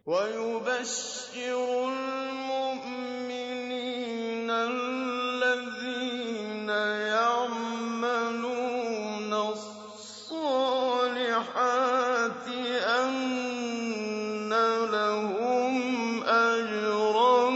ويبشر المؤمنين الذين يعملون الصالحات أن لهم أجرا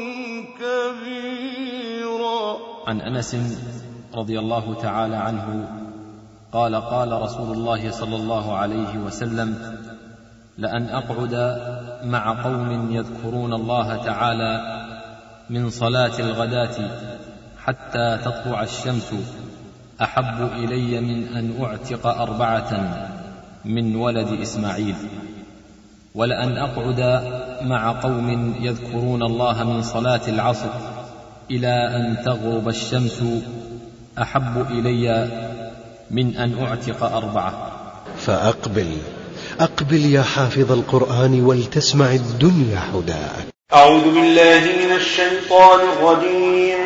كبيرا عن انس رضي الله تعالى عنه قال قال رسول الله صلى الله عليه وسلم لان اقعد مع قوم يذكرون الله تعالى من صلاه الغداه حتى تطلع الشمس احب الي من ان اعتق اربعه من ولد اسماعيل ولان اقعد مع قوم يذكرون الله من صلاه العصر الى ان تغرب الشمس احب الي من ان اعتق اربعه فأقبل أقبل يا حافظ القرآن ولتسمع الدنيا حداك أعوذ بالله من الشيطان الرجيم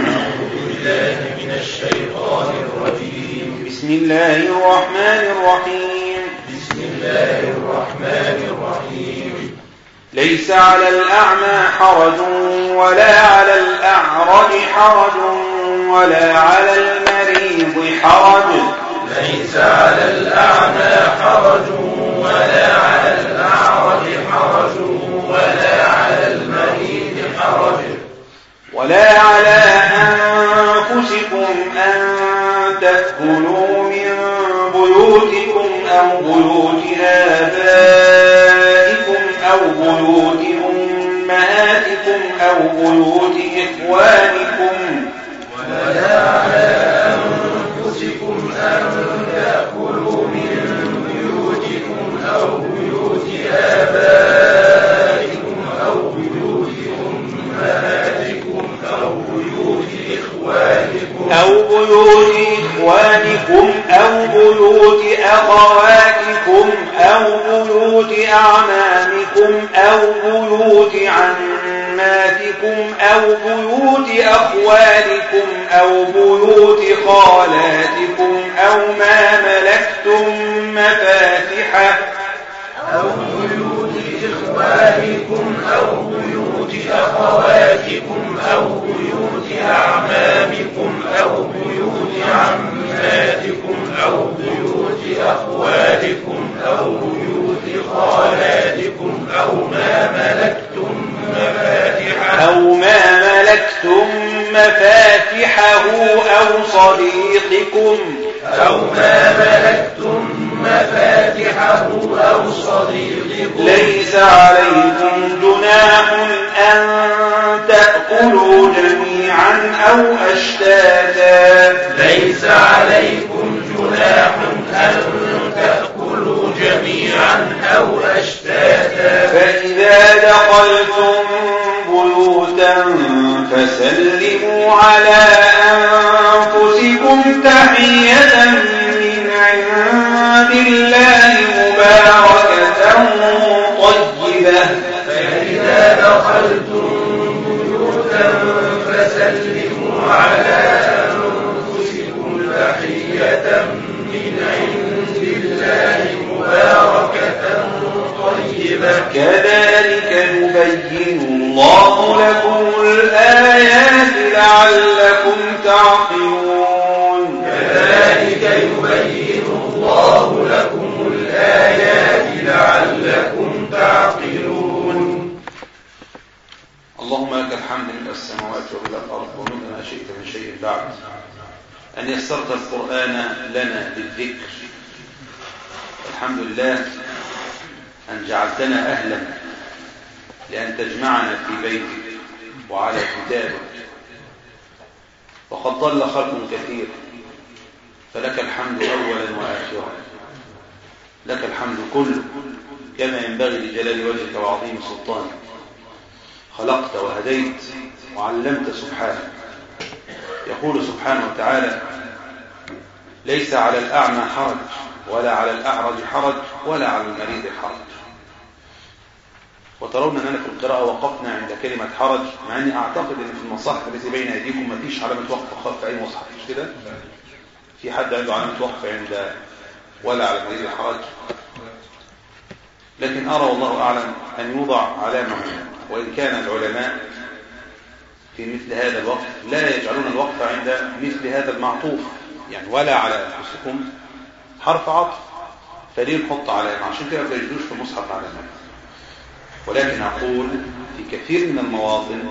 بسم الله الرحمن الرحيم ليس على الأعمى حرج ولا على الأعرج حرج ولا على المريض حرج ليس على الأعمى حرج ولا على الأعرج حرج ولا على المريض حرج ولا على أنفسكم أن تأكلوا من بيوتكم أو بيوت آبائكم أو بيوت أمهاتكم أو بيوت إخوانكم ولا على أنفسكم أن تأكلوا من بيوتكم أو بيوت آبائكم أو بيوت أمهاتكم أو بيوت إخوانكم أو بيوت إخوانكم أو بيوت أخواتكم أو بيوت أعمامكم أو بيوت عماتكم أو بيوت أخوالكم أو بيوت خالاتكم أو ما ملكتم مفاتحه أو بيوت إخوانكم أو بيوت أخواتكم أو بيوت أعمامكم أو بيوت عماتكم أو بيوت أخوالكم أو بيوت خالاتكم أو ما ملكتم مفاتحه أو ما ملكتم مفاتحه أو صديقكم أو ما ملكتم مفاتحه أو صديقكم ليس عليكم جناح أن تأكلوا جميعا أو أشتاتا ليس عليكم جناح أن تأكلوا جميعا أو أشتاتا فإذا دخلتم بيوتا فسلموا على أنفسكم تحية من عند الله مباركة طيبة فإذا دخلتم بيوتا فسلموا على أنفسكم تحية من عند الله مباركة طيبة كذلك يبين الله لكم الآيات لعلكم تعقلون كذلك يبين الله لكم الآيات لعلكم تعقلون اللهم لك الحمد من السماوات ومن الأرض ومن ما شئت من شيء بعد أن يسرت القرآن لنا للذكر الحمد لله أن جعلتنا أهلا لأن تجمعنا في بيتك وعلى كتابك وقد ضل خلق كثير فلك الحمد أولا وآخرا لك الحمد كله كما ينبغي لجلال وجهك وعظيم سلطانك خلقت وهديت وعلمت سبحانك يقول سبحانه وتعالى ليس على الأعمى حرج ولا على الأعرج حرج ولا على المريض حرج وترون أننا في القراءة وقفنا عند كلمة حرج مع أني أعتقد أن في المصاحف التي بين أيديكم ما فيش علامة وقف خط في أي مصحف مش كده؟ في حد عنده علامة وقف عند ولا على المريض حرج لكن أرى والله أعلم أن يوضع علامة وإن كان العلماء في مثل هذا الوقت لا يجعلون الوقف عند مثل هذا المعطوف يعني ولا على أنفسكم حرف عطف فليه نحط علامة عشان كده ما تجدوش في المصحف علامات ولكن أقول في كثير من المواطن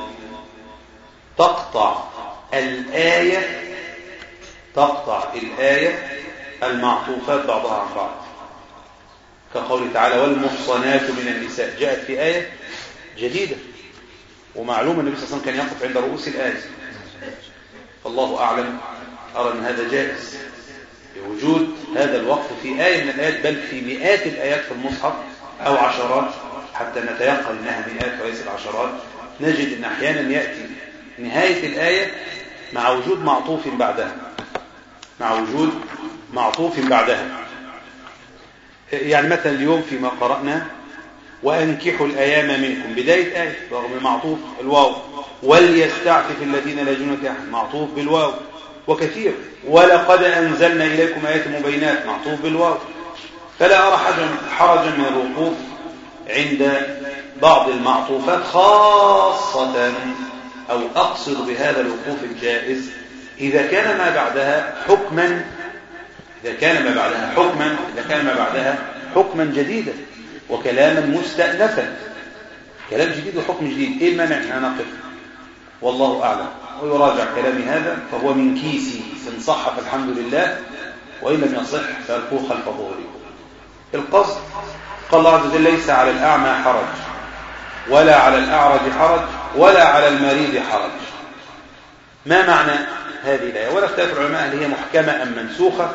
تقطع الآية تقطع الآية المعطوفات بعضها عن بعض كقوله تعالى والمحصنات من النساء جاءت في آية جديدة ومعلوم النبي صلى الله عليه وسلم كان يقف عند رؤوس الآية فالله أعلم أرى أن هذا جائز بوجود هذا الوقف في آية من الآيات بل في مئات الآيات في المصحف أو عشرات حتى نتيقن أنها مئات وليست عشرات نجد أن أحيانا يأتي نهاية الآية مع وجود معطوف بعدها مع وجود معطوف بعدها يعني مثلا اليوم فيما قرأنا وأنكحوا الأيام منكم بداية آية رغم معطوف الواو وليستعفف الذين لا يجدون نكاحا معطوف بالواو وكثير ولقد أنزلنا إليكم آيات مبينات معطوف بالواو فلا أرى حرجا من الوقوف عند بعض المعطوفات خاصة أو أقصد بهذا الوقوف الجائز إذا كان ما بعدها حكما إذا كان ما بعدها حكما إذا كان ما بعدها حكما جديدا وكلاما مستأنفا كلام جديد وحكم جديد إيه المانع أن نقف والله أعلم ويراجع كلامي هذا فهو من كيسي إن صح فالحمد لله وإن لم يصح فألقوه خلف ظهوركم القصد قال الله عز وجل ليس على الأعمى حرج ولا على الأعرج حرج ولا على المريض حرج ما معنى هذه الآية ولا اختلاف العلماء هل هي محكمة أم منسوخة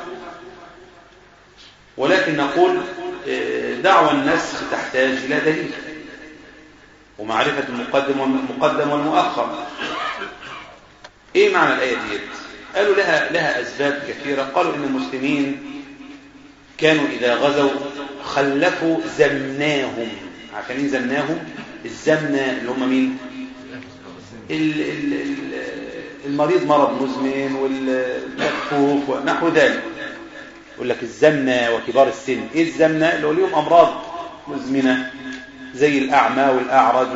ولكن نقول دعوى النسخ تحتاج إلى دليل ومعرفة المقدم والمقدم والمؤخر ايه معنى الآية دي قالوا لها لها أسباب كثيرة قالوا إن المسلمين كانوا إذا غزوا خلفوا زمناهم عارفين مين زمناهم الزمنة اللي هم مين ال ال ال المريض مرض مزمن والمكفوف ونحو ذلك يقول لك الزمنة وكبار السن ايه الزمنة اللي هو ليهم أمراض مزمنة زي الأعمى والأعرج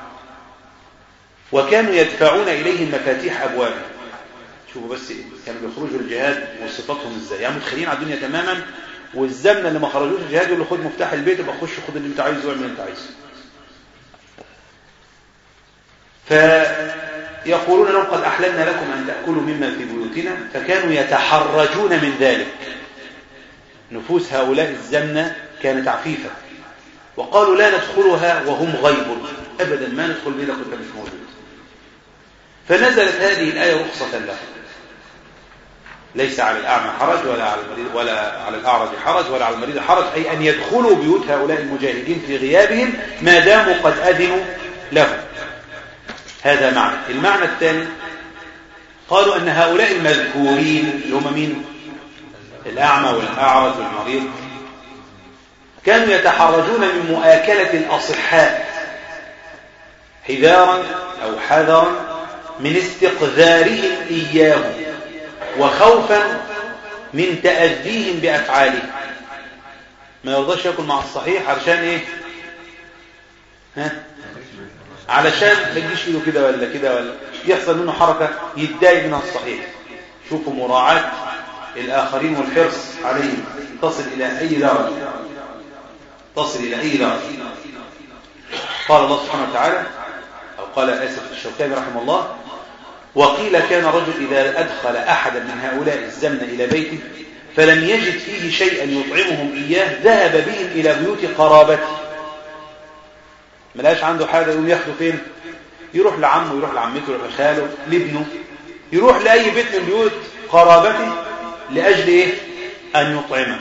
وكانوا يدفعون إليهم مفاتيح أبوابه شوفوا بس كانوا بيخرجوا الجهاد وصفاتهم ازاي يعني متخيلين على الدنيا تماما والزمنة اللي ما خرجوش الجهاد يقول له خد مفتاح البيت يبقى خش خد اللي انت عايزه واعمل اللي انت عايزه فيقولون لهم قد أحللنا لكم أن تأكلوا مما في بيوتنا فكانوا يتحرجون من ذلك نفوس هؤلاء الزمنة كانت عفيفة وقالوا لا ندخلها وهم غيب أبدا ما ندخل بيتك كنت مش موجود فنزلت هذه الآية رخصة لهم ليس على الأعمى حرج ولا على المريض ولا على الأعرج حرج ولا على المريض حرج أي أن يدخلوا بيوت هؤلاء المجاهدين في غيابهم ما داموا قد أذنوا لهم هذا معنى المعنى الثاني قالوا أن هؤلاء المذكورين اللي هم مين الأعمى والأعرج والمريض كانوا يتحرجون من مؤاكلة الأصحاء حذارا أو حذرا من استقذارهم إياهم وخوفا من تأذيهم بأفعالهم ما يرضاش ياكل مع الصحيح علشان ايه ها علشان ما تجيش ايده كده ولا كده ولا يحصل منه حركة يتضايق منها الصحيح شوفوا مراعاة الآخرين والحرص عليهم تصل إلى أي درجة تصل إلى أي درجة قال الله سبحانه وتعالى أو قال آسف الشوكاني رحمه الله وقيل كان رجل إذا أدخل أحدا من هؤلاء الزمن إلى بيته فلم يجد فيه شيئا يطعمهم إياه ذهب بهم إلى بيوت قرابته ملاش عنده حاجة يقوم ياخده فين يروح لعمه يروح لعمته يروح لخاله لابنه يروح لأي بيت من بيوت قرابته لأجل إيه أن يطعمه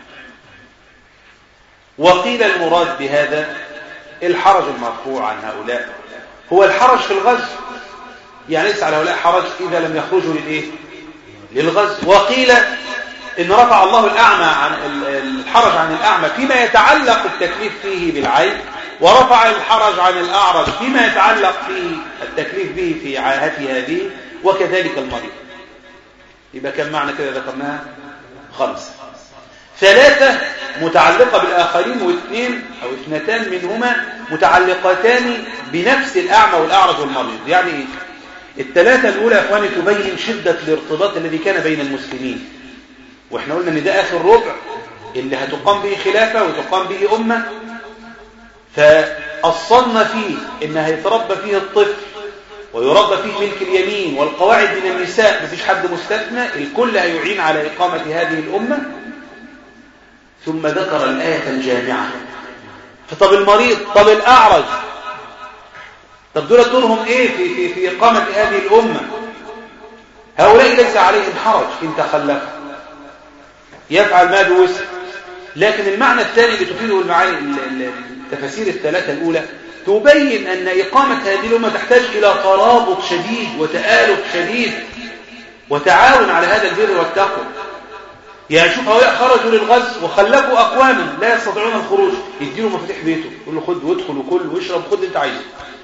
وقيل المراد بهذا الحرج المرفوع عن هؤلاء هو الحرج في الغزو يعني ليس على هؤلاء حرج إذا لم يخرجوا للإيه للغزو وقيل إن رفع الله الأعمى عن الحرج عن الأعمى فيما يتعلق التكليف فيه بالعين ورفع الحرج عن الأعرج فيما يتعلق فيه التكليف به في عاهته هذه وكذلك المريض يبقى كم معنى كده ذكرناها خمسة ثلاثة متعلقة بالآخرين واثنين أو اثنتان منهما متعلقتان بنفس الأعمى والأعرج والمريض يعني إيه؟ الثلاثة الأولى يا أخواني تبين شدة الارتباط الذي كان بين المسلمين وإحنا قلنا إن ده آخر ربع اللي هتقام به خلافة وتقام به أمة فأصلنا فيه إن هيتربى فيه الطفل ويربى فيه ملك اليمين والقواعد من النساء مفيش حد مستثنى الكل هيعين على إقامة هذه الأمة ثم ذكر الآية الجامعة فطب المريض طب الأعرج طب دول دورهم إيه في, في, في إقامة هذه الأمة هؤلاء ليس عليهم حرج إن تخلفوا يفعل ما بوسع لكن المعنى الثاني اللي تفيده المعاني التفاسير الثلاثة الأولى تبين أن إقامة هذه الأمة تحتاج إلى ترابط شديد وتآلف شديد وتعاون على هذا البر والتقوى يعني شوف هؤلاء خرجوا للغزو وخلفوا أقواما لا يستطيعون الخروج يديله مفاتيح بيته يقول له خد وادخل وكل واشرب خد اللي انت عايزه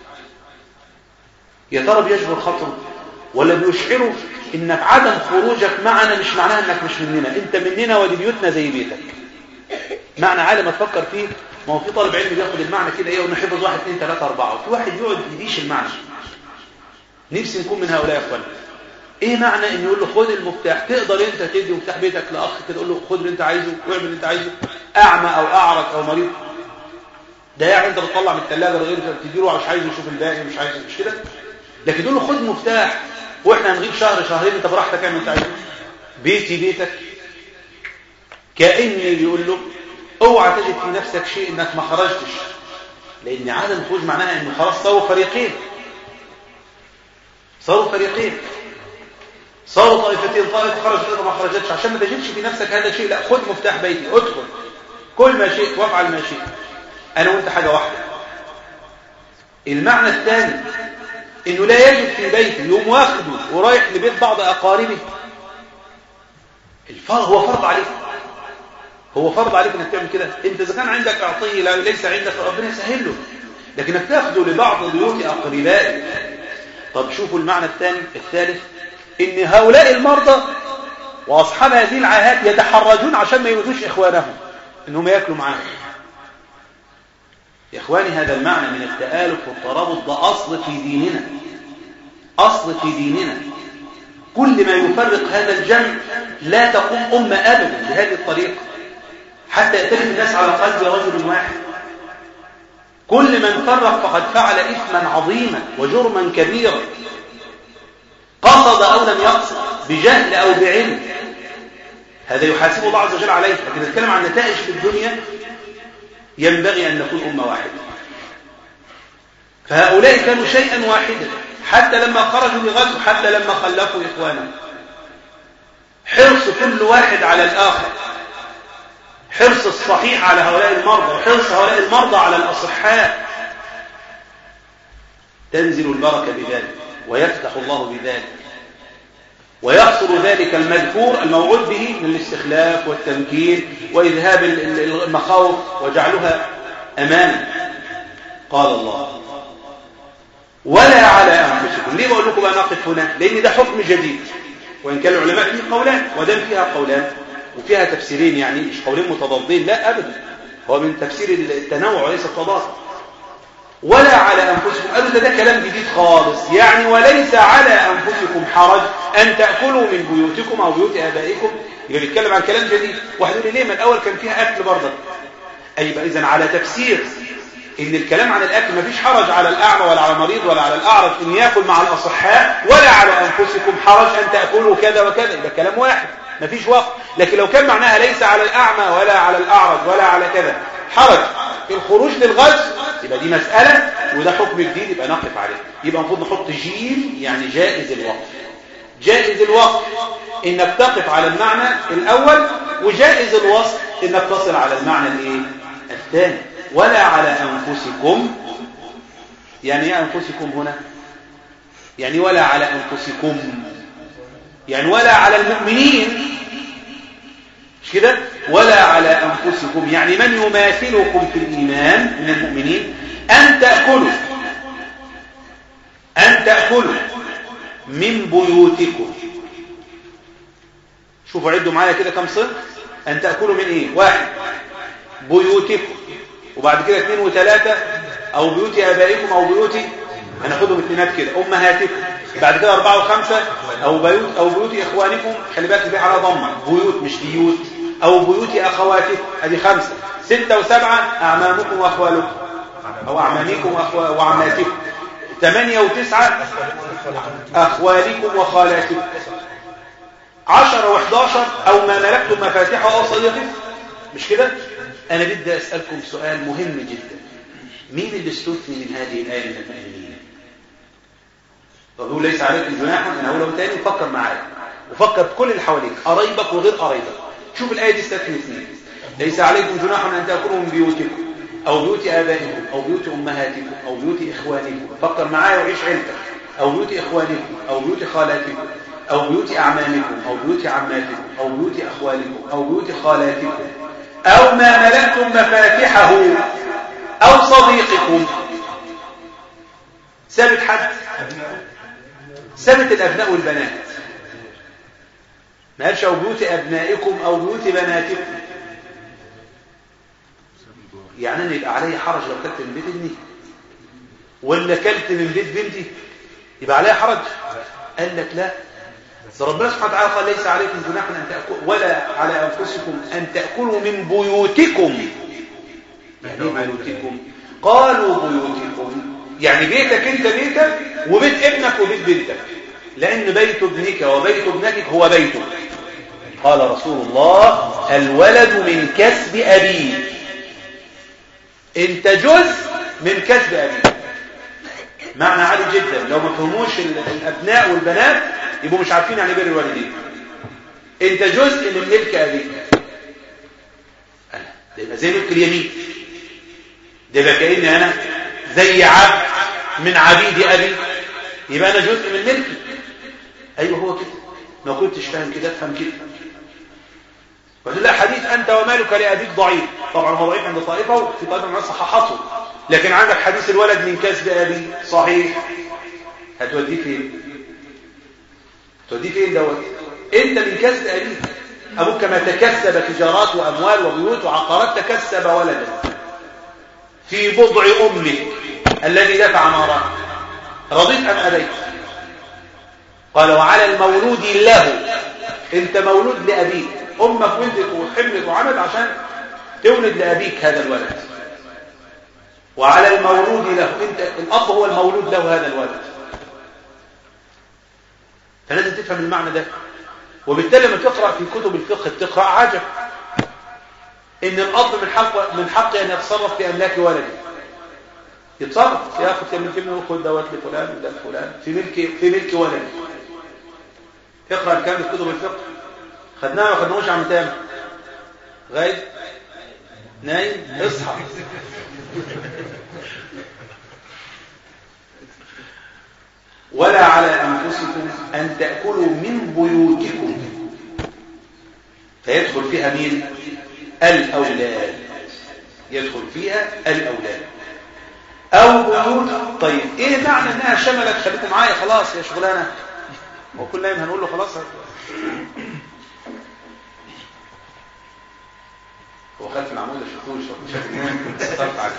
يا ترى بيجبر خطره ولا بيشعره انك عدم خروجك معنا مش معناها انك مش مننا انت مننا ودي بيوتنا زي بيتك معنى عالم تفكر فيه ما هو في طالب علم بياخد المعنى كده ايه ونحفظ واحد اثنين ثلاثة أربعة وفي واحد يقعد يديش المعنى نفسي نكون من هؤلاء يا اخوان ايه معنى ان يقول له خد المفتاح تقدر انت تدي مفتاح بيتك لاخ كده تقول له خد اللي انت عايزه واعمل اللي انت عايزه اعمى او اعرج او مريض ده يعني انت بتطلع من الثلاجه غير تديله مش عايز يشوف الباقي مش عايز مش كده لكن تقول له خد مفتاح واحنا هنغيب شهر شهرين انت براحتك اعمل انت عايزه بيتي بيتك كاني بيقول له اوعى تجد في نفسك شيء انك ما خرجتش لان عدم الخروج معناها انه خلاص صاروا فريقين صاروا فريقين صاروا طائفتين طائفه خرجت طائفه ما خرجتش عشان ما تجدش في نفسك هذا الشيء لا خد مفتاح بيتي ادخل كل ما شئت وافعل ما شئت انا وانت حاجه واحده المعنى الثاني انه لا يجد في بيته يوم واخده ورايح لبيت بعض اقاربه الفرض هو فرض عليك هو فرض عليك انك تعمل كده انت اذا كان عندك اعطيه لا ليس عندك ربنا يسهل له لكنك تاخده لبعض بيوت اقربائك طب شوفوا المعنى الثاني الثالث ان هؤلاء المرضى واصحاب هذه العاهات يتحرجون عشان ما يؤذوش اخوانهم انهم ياكلوا معاهم يا اخواني هذا المعنى من التآلف والترابط ده اصل في ديننا اصل في ديننا كل ما يفرق هذا الجمع لا تقوم امه ابدا بهذه الطريقه حتى يأتلف الناس على قلب رجل واحد كل من فرق فقد فعل إثما عظيما وجرما كبيرا قصد أو لم يقصد بجهل أو بعلم هذا يحاسب الله عز وجل عليه لكن نتكلم عن نتائج في الدنيا ينبغي أن نكون أمة واحدة فهؤلاء كانوا شيئا واحدا حتى لما خرجوا لغزو حتى لما خلفوا إخوانهم حرص كل واحد على الآخر حرص الصحيح على هؤلاء المرضى وحرص هؤلاء المرضى على الأصحاء تنزل البركة بذلك ويفتح الله بذلك ويحصل ذلك المذكور الموعود به من الاستخلاف والتمكين وإذهاب المخاوف وجعلها أمانا قال الله ولا على أنفسكم ليه بقول لكم بقى نقف هنا لأن ده حكم جديد وإن كان العلماء فيه قولان ودام فيها قولان وفيها تفسيرين يعني مش قولين متضادين لا أبدا هو من تفسير التنوع وليس التضاد ولا على أنفسكم قالوا ده, ده كلام جديد خالص يعني وليس على أنفسكم حرج أن تأكلوا من بيوتكم أو بيوت آبائكم يبقى بيتكلم عن كلام جديد واحد يقول ليه ما الأول كان فيها أكل برضه أي إذا على تفسير إن الكلام عن الأكل ما فيش حرج على الأعمى ولا على المريض ولا على الأعرج إن يأكل مع الأصحاء ولا على أنفسكم حرج أن تأكلوا كذا وكذا يبقى كلام واحد ما فيش وقت لكن لو كان معناها ليس على الأعمى ولا على الأعرج ولا على كذا حرج في الخروج للغزو يبقى دي مسألة وده حكم جديد يبقى نقف عليه يبقى المفروض نحط جيم يعني جائز الوقف جائز الوقف انك تقف على المعنى الاول وجائز الوصف انك تصل على المعنى الايه الثاني ولا على انفسكم يعني ايه انفسكم هنا يعني ولا على انفسكم يعني ولا على المؤمنين مش كده ولا على أنفسكم يعني من يماثلكم في الإيمان من المؤمنين أن تأكلوا أن تأكلوا من بيوتكم شوفوا عدوا معايا كده كم صنف أن تأكلوا من إيه واحد بيوتكم وبعد كده اثنين وثلاثة أو بيوت آبائكم أو بيوت هناخدهم اثنينات كده أمهاتكم بعد كده أربعة وخمسة أو بيوت أو بيوت إخوانكم خلي بالك دي على ضمة بيوت مش بيوت أو بيوت أخواتكم أدي خمسة ستة وسبعة أعمامكم وأخوالكم أو أعمامكم وأخو- وعماتكم ثمانية وتسعة أخوالكم وخالاتكم عشرة وحداشر أو ما ملكتم مفاتيحه أو صديقه مش كده أنا بدي أسألكم سؤال مهم جدا مين اللي استثني من هذه الآية من المؤمنين طب هو ليس عليكم جناح أنا أقوله تاني وفكر معايا وفكر بكل اللي حواليك قرايبك وغير قرايبك شوف الآية دي استثني اثنين ليس عليكم جناح أن تأكلوا من بيوتكم أو بيوت آبائكم أو بيوت أمهاتكم أو بيوت إخوانكم فكر معايا وعيش عيلتك أو بيوت إخوانكم أو بيوت خالاتكم أو بيوت أعمامكم أو بيوت عماتكم أو بيوت أخوالكم أو بيوت خالاتكم أو ما ملكتم مفاتحه أو صديقكم ثابت حد ثابت الأبناء والبنات ما قالش أو بيوت أبنائكم أو بيوت بناتكم يعني أنا يبقى علي حرج لو كلت من بيت ابني ولا كلت من بيت بنتي يبقى علي حرج قال لك لا ده ربنا سبحانه وتعالى قال ليس عليكم جناح أن تأكلوا ولا على أنفسكم أن تأكلوا من بيوتكم يعني إيه بيوتكم قالوا بيوتكم يعني بيتك انت بيتك وبيت ابنك وبيت بنتك لأن بيت ابنك وبيت ابنتك هو بيتك قال رسول الله الولد من كسب أبيه انت جزء من كسب أبيه معنى عالي جدا لو ما فهموش ال- الأبناء والبنات يبقوا مش عارفين يعني بر الوالدين انت جزء من ملك أبيك أنا ده يبقى زي ملك اليمين ده يبقى كأني أنا زي عبد من عبيد أبي يبقى أنا جزء من ملكي أيوه هو كده ما كنتش فاهم كده افهم كده وقال لا حديث أنت ومالك لأبيك ضعيف طبعا هو ضعيف عند طائفة وفي طائفة من الناس صححته لكن عندك حديث الولد من كسب أبي صحيح هتوديه فين توديه فين دوت انت من كسب أبيك أبوك كما تكسب تجارات وأموال وبيوت وعقارات تكسب ولدا في بضع أمك الذي دفع ماراه رضيت أم أبيت قال وعلى المولود له انت مولود لأبيك أمك ولدت وحملت وعملت عشان تولد لأبيك هذا الولد وعلى المولود له انت الأب هو المولود له هذا الولد فلازم تفهم المعنى ده وبالتالي لما تقرأ في كتب الفقه تقرأ عجب ان الأب من حق من حقه أن يتصرف في أملاك ولده يتصرف ياخد كم كلمة وخد دوت لفلان وده لفلان في ملك في ملك ولده اقرأ الكلام في كتب الفقه خدناه ما خدناهوش عم تامر غايب نايم اصحى ولا على أنفسكم أن تأكلوا من بيوتكم فيدخل فيها مين الأولاد يدخل فيها الأولاد أو بيوت طيب إيه معنى إنها شملت خليكم معايا خلاص يا شغلانة وكل يوم هنقول له خلاص هو خلف العمود الشفتوش شاف نام استطرت عليه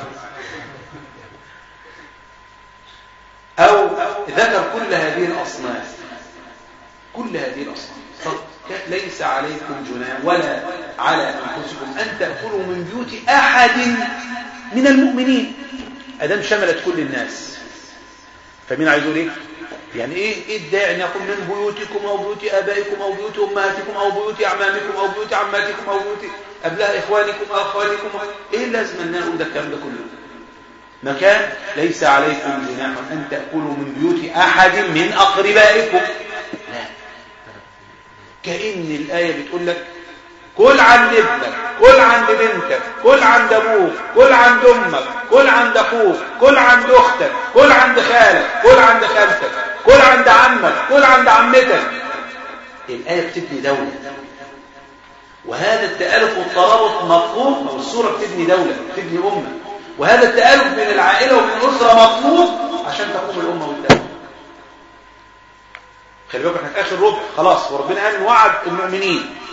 أو ذكر كل هذه الأصناف كل هذه الأصناف ليس عليكم جناح ولا على أنفسكم أن تأكلوا من بيوت أحد من المؤمنين أدام شملت كل الناس فمين عايز يقول إيه؟ يعني إيه إيه الداعي أن يقول من بيوتكم أو بيوت آبائكم أو بيوت أمهاتكم أو بيوت أعمامكم أو بيوت عماتكم أو بيوت أبناء إخوانكم أو أخوالكم إيه لازم أن نقول ده الكلام ده كله؟ مكان ليس عليكم جناح أن تأكلوا من بيوت أحد من أقربائكم لا كأن الآية بتقول لك كل عند ابنك كل عند بنتك كل عند أبوك كل عند أمك كل عند أخوك كل عند أختك كل عند خالك كل عند خالتك كل عند عمك كل عند عمتك الآية بتبني دولة وهذا التآلف والترابط مطلوب أو الصورة بتبني دولة بتبني أمة وهذا التآلف بين العائلة وبين الأسرة مطلوب عشان تقوم الأمة والدولة خلي بالك احنا في آخر ربع خلاص وربنا قال وعد المؤمنين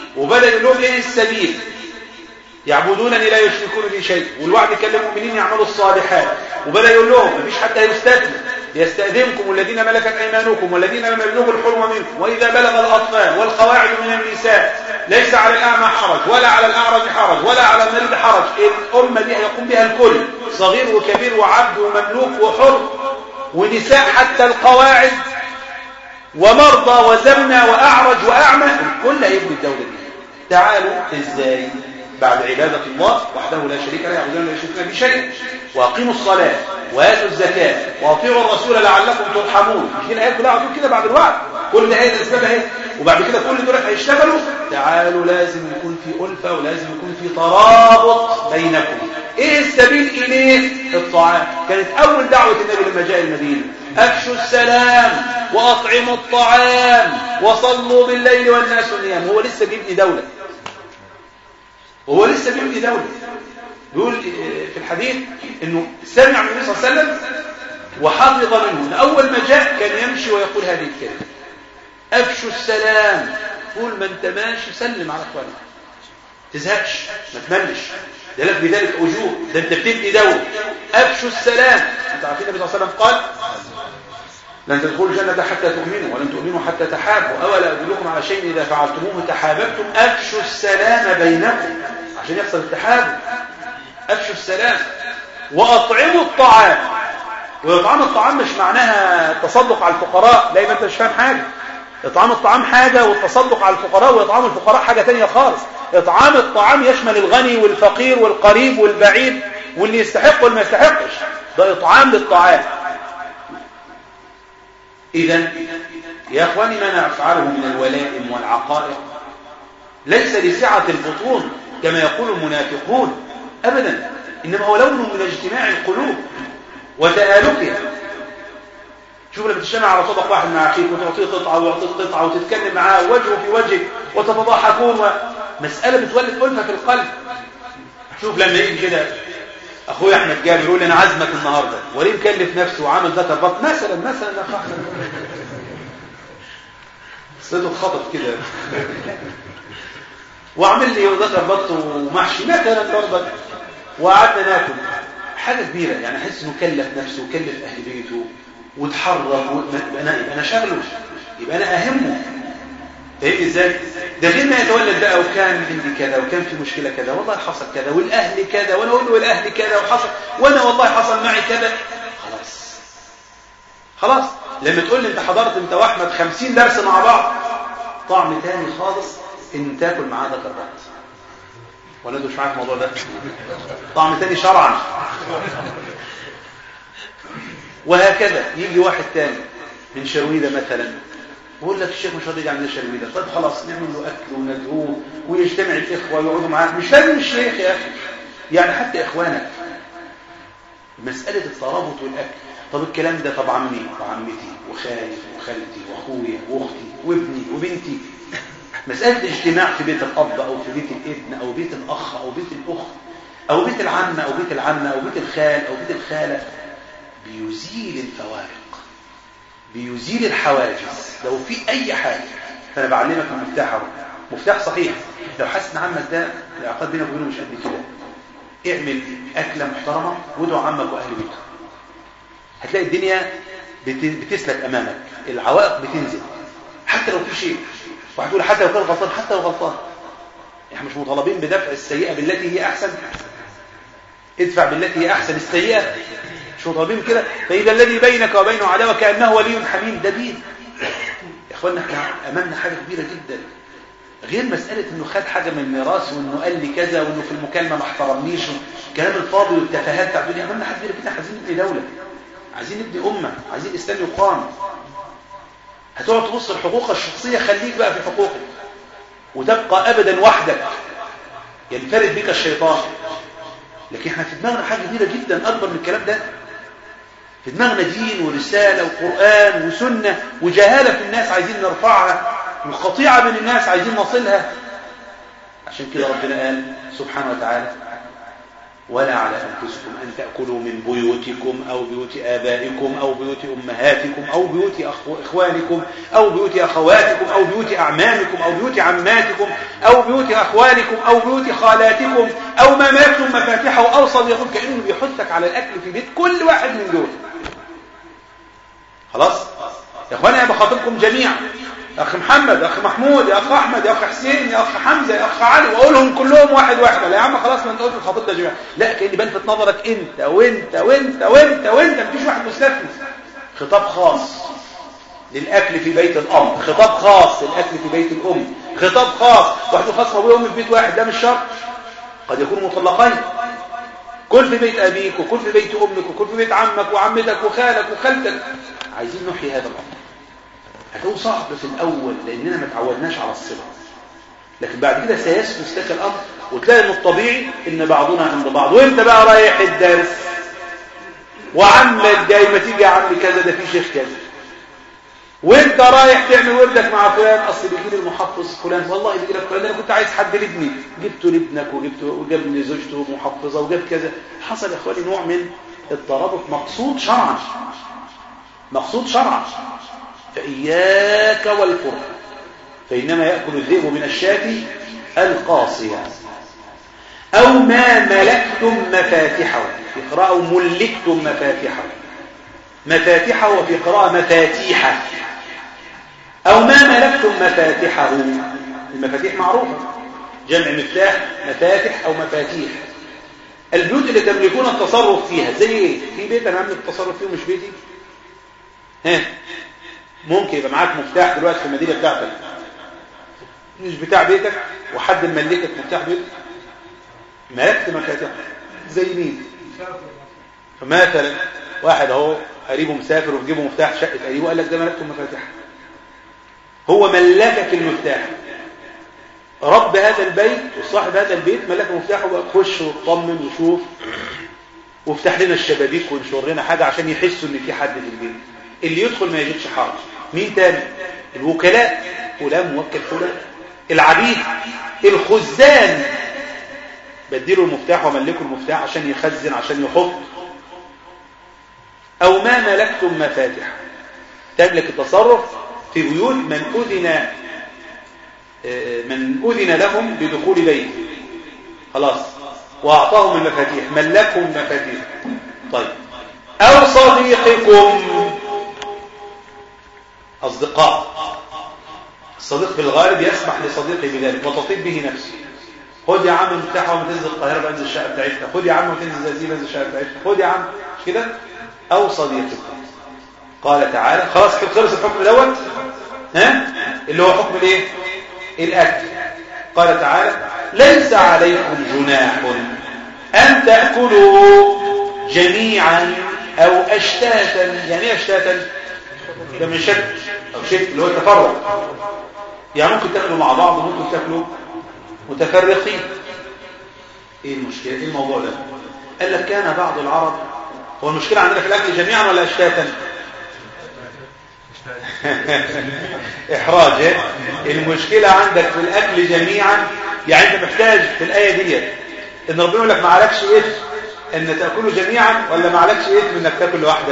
وبدأ يقول لهم ايه السبيل يعبدونني لا يشركون بي شيء والوعد كلم المؤمنين يعملوا الصالحات وبدأ يقول لهم مفيش حد هيستثنى ليستأذنكم الذين ملكت أيمانكم والذين لم يبلغوا الحلم منكم وإذا بلغ الأطفال والقواعد من النساء ليس على الأعمى حرج ولا على الأعرج حرج ولا على المريض حرج الأمة دي هيقوم بها الكل صغير وكبير وعبد ومملوك وحر ونساء حتى القواعد ومرضى وزمنة وأعرج وأعمى الكل هيبني الدولة دي تعالوا ازاي بعد عبادة الله وحده لا شريك له يعبدون لا يشركون به شيئا واقيموا الصلاة وآتوا الزكاة واطيعوا الرسول لعلكم ترحمون مش دي الآيات كلها على طول كده بعد الوعد كل ده هي الأسباب اهي وبعد كده كل دول هيشتغلوا تعالوا لازم يكون في ألفة ولازم يكون في ترابط بينكم ايه السبيل اليه الطعام كانت اول دعوة النبي لما جاء المدينة افشوا السلام واطعموا الطعام وصلوا بالليل والناس نيام هو لسه بيبني دولة وهو لسه بيبني دولة بيقول في الحديث انه سمع من النبي صلى الله عليه وسلم وحفظ منه اول ما جاء كان يمشي ويقول هذه الكلمة افشوا السلام طول ما انت ماشي سلم على اخوانك تزهقش ما تملش ده لك بذلك اجور ده انت بتبني دولة افشوا السلام انت عارفين النبي صلى الله عليه وسلم قال لن تدخلوا الجنة حتى تؤمنوا ولن تؤمنوا حتى تحابوا أولا أدلكم على شيء إذا فعلتموه تحاببتم أفشوا السلام بينكم عشان يحصل التحاب أفشوا السلام وأطعموا الطعام وإطعام الطعام مش معناها التصدق على الفقراء لا يبقى أنت مش فاهم حاجة إطعام الطعام حاجة والتصدق على الفقراء وإطعام الفقراء حاجة تانية خالص إطعام الطعام يشمل الغني والفقير والقريب والبعيد واللي يستحق واللي ما يستحقش ده إطعام للطعام إذا يا أخواني ما نفعله من الولائم والعقائق ليس لسعة البطون كما يقول المنافقون أبدا إنما هو لون من اجتماع القلوب وتآلفها شوف لما تجتمع على طبق واحد مع أخيك وتعطيه قطعة ويعطيك قطعة وتتكلم معاه وجهه في وجهك وتتضاحكون ومسألة بتولد ألفة في القلب شوف لما يجي كده اخويا احمد جابر يقول لي انا عازمك النهارده وليه مكلف نفسه وعامل ذكر بط مثلا مثلا يا اخويا صيده اتخطف كده وعامل لي ذكر بط ومحشي مثلا برضك وقعدنا ناكل حاجه كبيره يعني احس انه كلف نفسه وكلف اهل بيته واتحرك يبقى انا يبقى انا شغله يبقى انا اهمه فاهمني ازاي ده غير ما يتولد بقى وكان عندي كذا وكان في مشكله كذا والله حصل كذا والاهل كذا وانا اقول له الاهل كذا وحصل وانا والله حصل معي كذا خلاص خلاص لما تقول لي انت حضرت انت واحمد 50 درس مع بعض طعم تاني خالص ان تاكل معاه ده كرات ولا انتوا مش معاك الموضوع ده طعم تاني شرعا وهكذا يجي واحد تاني من شرويده مثلا بقول لك الشيخ مش راضي يعمل شرويده طب خلاص نعمل له اكل وندعوه ويجتمع الاخوه ويقعدوا معاه مش لازم الشيخ يا اخي يعني حتى اخوانك مساله الترابط والاكل طب الكلام ده طب عمي وعمتي وخالي وخالتي واخويا واختي وابني وبنتي مساله الاجتماع في بيت الاب او في بيت الابن او بيت الاخ او بيت الاخت او بيت العم او بيت العمه او بيت الخال او بيت الخاله بيزيل الفوارق بيزيل الحواجز لو في اي حاجه فانا بعلمك المفتاح اهو مفتاح صحيح لو حاسس ان عمك ده العلاقات بينك وبينه مش قد كده اعمل اكله محترمه وادعو عمك واهل بيته هتلاقي الدنيا بتسلك امامك العوائق بتنزل حتى لو في شيء وهتقول حتى لو كان غلطان حتى لو غلطان احنا مش مطالبين بدفع السيئه بالتي هي احسن ادفع بالتي هي احسن السيئه مش مطالبين كده فإذا الذي بينك وبينه عداوة كأنه ولي حميم ده دين يا اخوانا احنا امامنا حاجة كبيرة جدا غير مسألة انه خد حاجة من الميراث وانه قال لي كذا وانه في المكالمة ما احترمنيش الكلام الفاضي والتفاهات بتاع الدنيا امامنا حاجة كبيرة جدا عايزين نبني دولة عايزين نبني أمة عايزين الإسلام يقام هتقعد تبص الحقوق الشخصية خليك بقى في حقوقك وتبقى أبدا وحدك ينفرد بك الشيطان لكن احنا في دماغنا حاجة كبيرة جدا أكبر من الكلام ده في دماغنا دين ورسالة وقرآن وسنة وجهالة في الناس عايزين نرفعها وقطيعة بين الناس عايزين نصلها عشان كده ربنا قال سبحانه وتعالى ولا على أنفسكم أن تأكلوا من بيوتكم أو بيوت آبائكم أو بيوت أمهاتكم أو بيوت أخو- إخوانكم أو بيوت أخواتكم أو بيوت أعمامكم أو بيوت عماتكم أو بيوت أخوالكم أو بيوت خالاتكم أو ما ملكتم مفاتحه أو صديقكم كأنه بيحثك على الأكل في بيت كل واحد من دول خلاص يا اخوانا انا بخاطبكم جميعا يا اخ محمد يا اخ محمود يا اخ احمد يا اخ حسين يا اخ حمزه يا اخ علي واقولهم كلهم واحد واحد لا يا عم خلاص ما انت قلت خاطبنا جميعا لا كاني بلفت نظرك انت وانت وانت وانت وانت مفيش واحد مستثني خطاب خاص للاكل في بيت الاب خطاب خاص للاكل في بيت الام خطاب خاص واحد خاص ابويا وامي في بيت واحد ده مش شرط قد يكونوا مطلقين كل في بيت أبيك وكل في بيت أمك وكل في بيت عمك وعمتك وخالك وخالتك عايزين نحيي هذا الأمر هتكون صعب في الأول لأننا ما تعودناش على الصلة لكن بعد كده سيسلس لك الأمر وتلاقي إن الطبيعي إن بعضنا عند بعض وأنت بقى رايح الدرس وعمك جاي ما تيجي يا عم كذا ده في شيخ كذا وانت رايح تعمل وردك مع فلان اصل بيجي لي المحفظ فلان والله بيجي لك فلان انا كنت عايز حد لابني جبته لابنك وجبته وجاب لزوجته محفظه وجاب كذا حصل يا اخواني نوع من الترابط مقصود شرعا مقصود شرعا فاياك والفرق فانما ياكل الذئب من الشاة القاصيه او ما ملكتم مفاتحه في قراءه ملكتم مفاتحه مفاتحه وفي قراءة مفاتيحه أو ما ملكتم مفاتحه المفاتيح معروفة جمع مفتاح مفاتح أو مفاتيح البيوت اللي تملكون التصرف فيها زي ايه في بيت انا املك التصرف فيه مش بيتي ها ممكن يبقى معاك مفتاح دلوقتي في المدينه بتاعتك مش بتاع بيتك وحد مملكك مفتاح بيتك ملكت مفاتيح زي مين فمثلا واحد اهو قريبه مسافر وفي جيبه مفتاح شقه قريبه قال لك ده ملكته مفاتيح هو ملكك المفتاح رب هذا البيت وصاحب هذا البيت ملك مفتاحه بقى خش واطمن وشوف وافتح لنا الشبابيك وانشر لنا حاجه عشان يحسوا ان في حد في البيت اللي يدخل ما يجدش حرج مين تاني الوكلاء فلان موكل فلان العبيد الخزان بديله المفتاح وملكه المفتاح عشان يخزن عشان يحط أو ما ملكتم مفاتح تملك التصرف في بيوت من أذن من أذن لهم بدخول بيت خلاص وأعطاهم المفاتيح ملكهم المفاتيح طيب أو صديقكم أصدقاء الصديق في الغالب يسمح لصديقه بذلك وتطيب به نفسه خد يا عم المفتاح وما تنزل القاهرة بنزل الشقة بتاعتنا خد يا عم وتنزل زلزال بنزل الشقة بتاعتنا خد يا عم مش كده أو صديقكم قال تعالى خلاص خلص الحكم دوت ها اللي هو حكم الايه الاكل قال تعالى ليس عليكم جناح ان تاكلوا جميعا او اشتاتا يعني ايه اشتاتا ده من شك او شك اللي هو التفرق يعني ممكن تاكلوا مع بعض وممكن تاكلوا متفرقين ايه المشكله ايه الموضوع ده قال لك كان بعض العرب هو المشكله عندنا في الاكل جميعا ولا اشتاتا إحراج إيه؟ المشكلة عندك في الأكل جميعا يعني أنت محتاج في الآية دي إن ربنا يقول لك ما عليكش إثم إن تأكله جميعا ولا ما عليكش إثم إنك تأكل لوحدك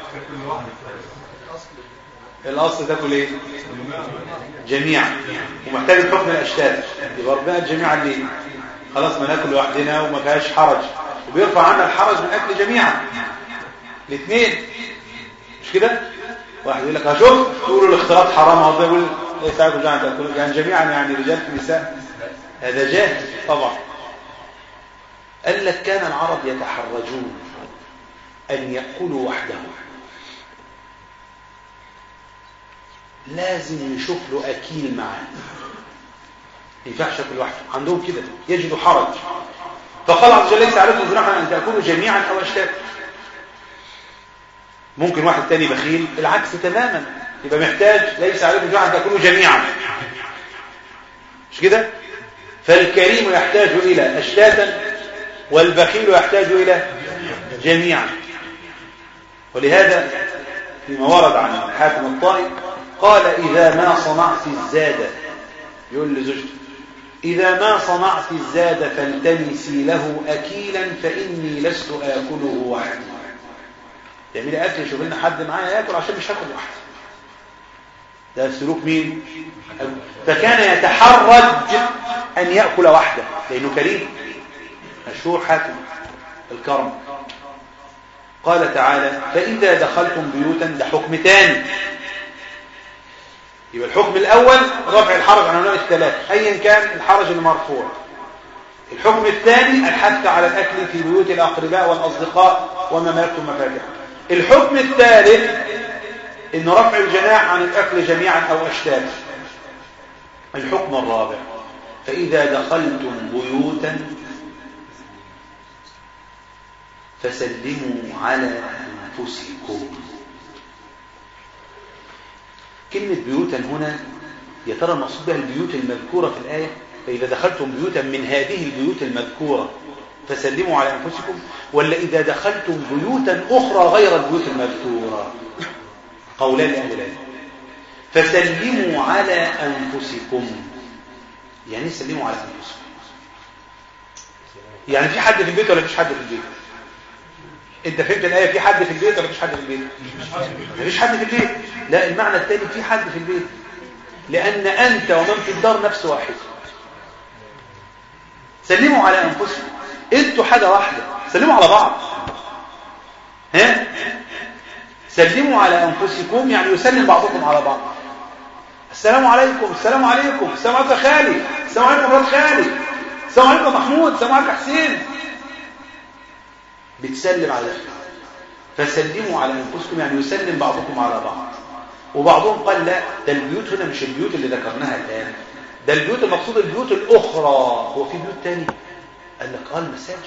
الأصل تأكل إيه جميعا ومحتاج الحكم الأشتات يبقى ربنا جميعا ليه خلاص ما ناكل لوحدنا وما فيهاش حرج وبيرفع عنا الحرج من الأكل جميعا الاثنين مش كده واحد يقول لك هشوف تقولوا الاختلاط حرام هو يقول ايه ساعدكم جماعه تاكلوا يعني جميعا يعني رجال في نساء هذا جاهل طبعا قال لك كان العرب يتحرجون ان ياكلوا وحدهم لازم يشوف له اكيل معاه ما ينفعش ياكل لوحده عندهم كده يجدوا حرج فقال عز وجل ليس عليكم جناح ان تاكلوا جميعا او اشتاتا ممكن واحد تاني بخيل العكس تماما يبقى محتاج ليس عليكم جماعة أن تكونوا جميعا مش كده فالكريم يحتاج إلى أشتاتا والبخيل يحتاج إلى جميعا ولهذا فيما ورد عن حاتم الطائي قال إذا ما صنعت الزاد يقول لزوجته إذا ما صنعت الزاد فالتمسي له أكيلا فإني لست آكله وحدي تعملي أكل شوف لنا حد معايا ياكل عشان مش هاكل وحدي ده سلوك مين فكان يتحرج أن يأكل وحده لأنه كريم مشهور حاكم الكرم قال تعالى فإذا دخلتم بيوتا ده حكم تاني يبقى الحكم الأول رفع الحرج عن هؤلاء الثلاث أيا كان الحرج المرفوع الحكم الثاني الحث على الأكل في بيوت الأقرباء والأصدقاء وما ملكتم مفاتحه الحكم الثالث إن رفع الجناح عن الأكل جميعا أو أشتاتا الحكم الرابع فإذا دخلتم بيوتا فسلموا على أنفسكم كلمة بيوتا هنا يا ترى المقصود بها البيوت المذكورة في الآية فإذا دخلتم بيوتا من هذه البيوت المذكورة فسلموا على أنفسكم ولا إذا دخلتم بيوتا أخرى غير البيوت المذكورة قولان أهل العلم فسلموا على أنفسكم يعني سلموا على أنفسكم يعني في حد في البيت ولا فيش حد في البيت انت فهمت الآية في حد في البيت ولا فيش حد في البيت مفيش حد في البيت لا المعنى الثاني في حد في البيت لأن أنت ومن في الدار نفس واحد سلموا على أنفسكم انتوا حاجة واحدة سلموا على بعض ها سلموا على أنفسكم يعني يسلم بعضكم على بعض السلام عليكم السلام عليكم السلام عليكم خالي السلام عليكم مرات خالي السلام عليكم محمود السلام عليكم حسين بتسلم على فسلموا على أنفسكم يعني يسلم بعضكم على بعض وبعضهم قال لا ده البيوت هنا مش البيوت اللي ذكرناها الآن ده البيوت المقصود البيوت الأخرى هو في بيوت تاني قال لك قال مساجد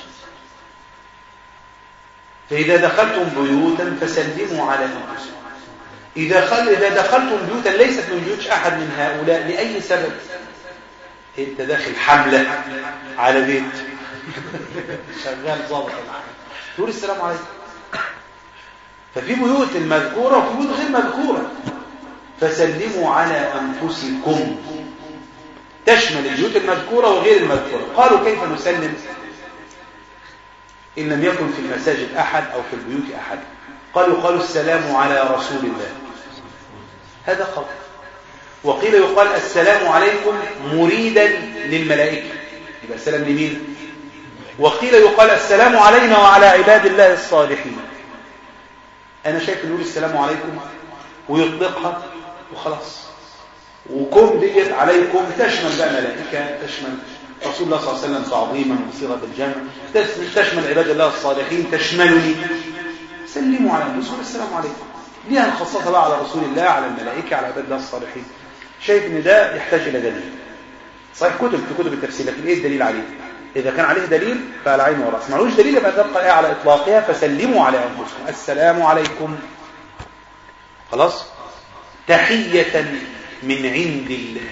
فإذا دخلتم بيوتا فسلموا على أنفسكم إذا, خل... إذا دخلتم بيوتا ليست من بيوت أحد من هؤلاء لأي سبب أنت داخل حملة على بيت شغال ظابط العالم تقول السلام عليكم ففي بيوت المذكورة وفي بيوت غير مذكورة فسلموا على أنفسكم تشمل البيوت المذكورة وغير المذكورة قالوا كيف نسلم إن لم يكن في المساجد أحد أو في البيوت أحد قالوا قالوا السلام على رسول الله هذا قول وقيل يقال السلام عليكم مريدا للملائكة يبقى السلام لمين وقيل يقال السلام علينا وعلى عباد الله الصالحين أنا شايف نقول السلام عليكم ويطلقها وخلاص وكم ديت عليكم تشمل بقى ملائكة تشمل رسول الله صلى الله عليه وسلم تعظيما بصيغة الجمع تشمل عباد الله الصالحين تشملني سلموا على الرسول السلام عليكم ليها نخصصها بقى على رسول الله على الملائكة على عباد الله الصالحين شايف ان ده يحتاج الى دليل صحيح كتب في كتب التفسير لكن ايه الدليل عليه اذا كان عليه دليل فعلى عين وراس معلوش دليل يبقى تبقى الايه على اطلاقها فسلموا على انفسكم السلام عليكم خلاص تحية من عند الله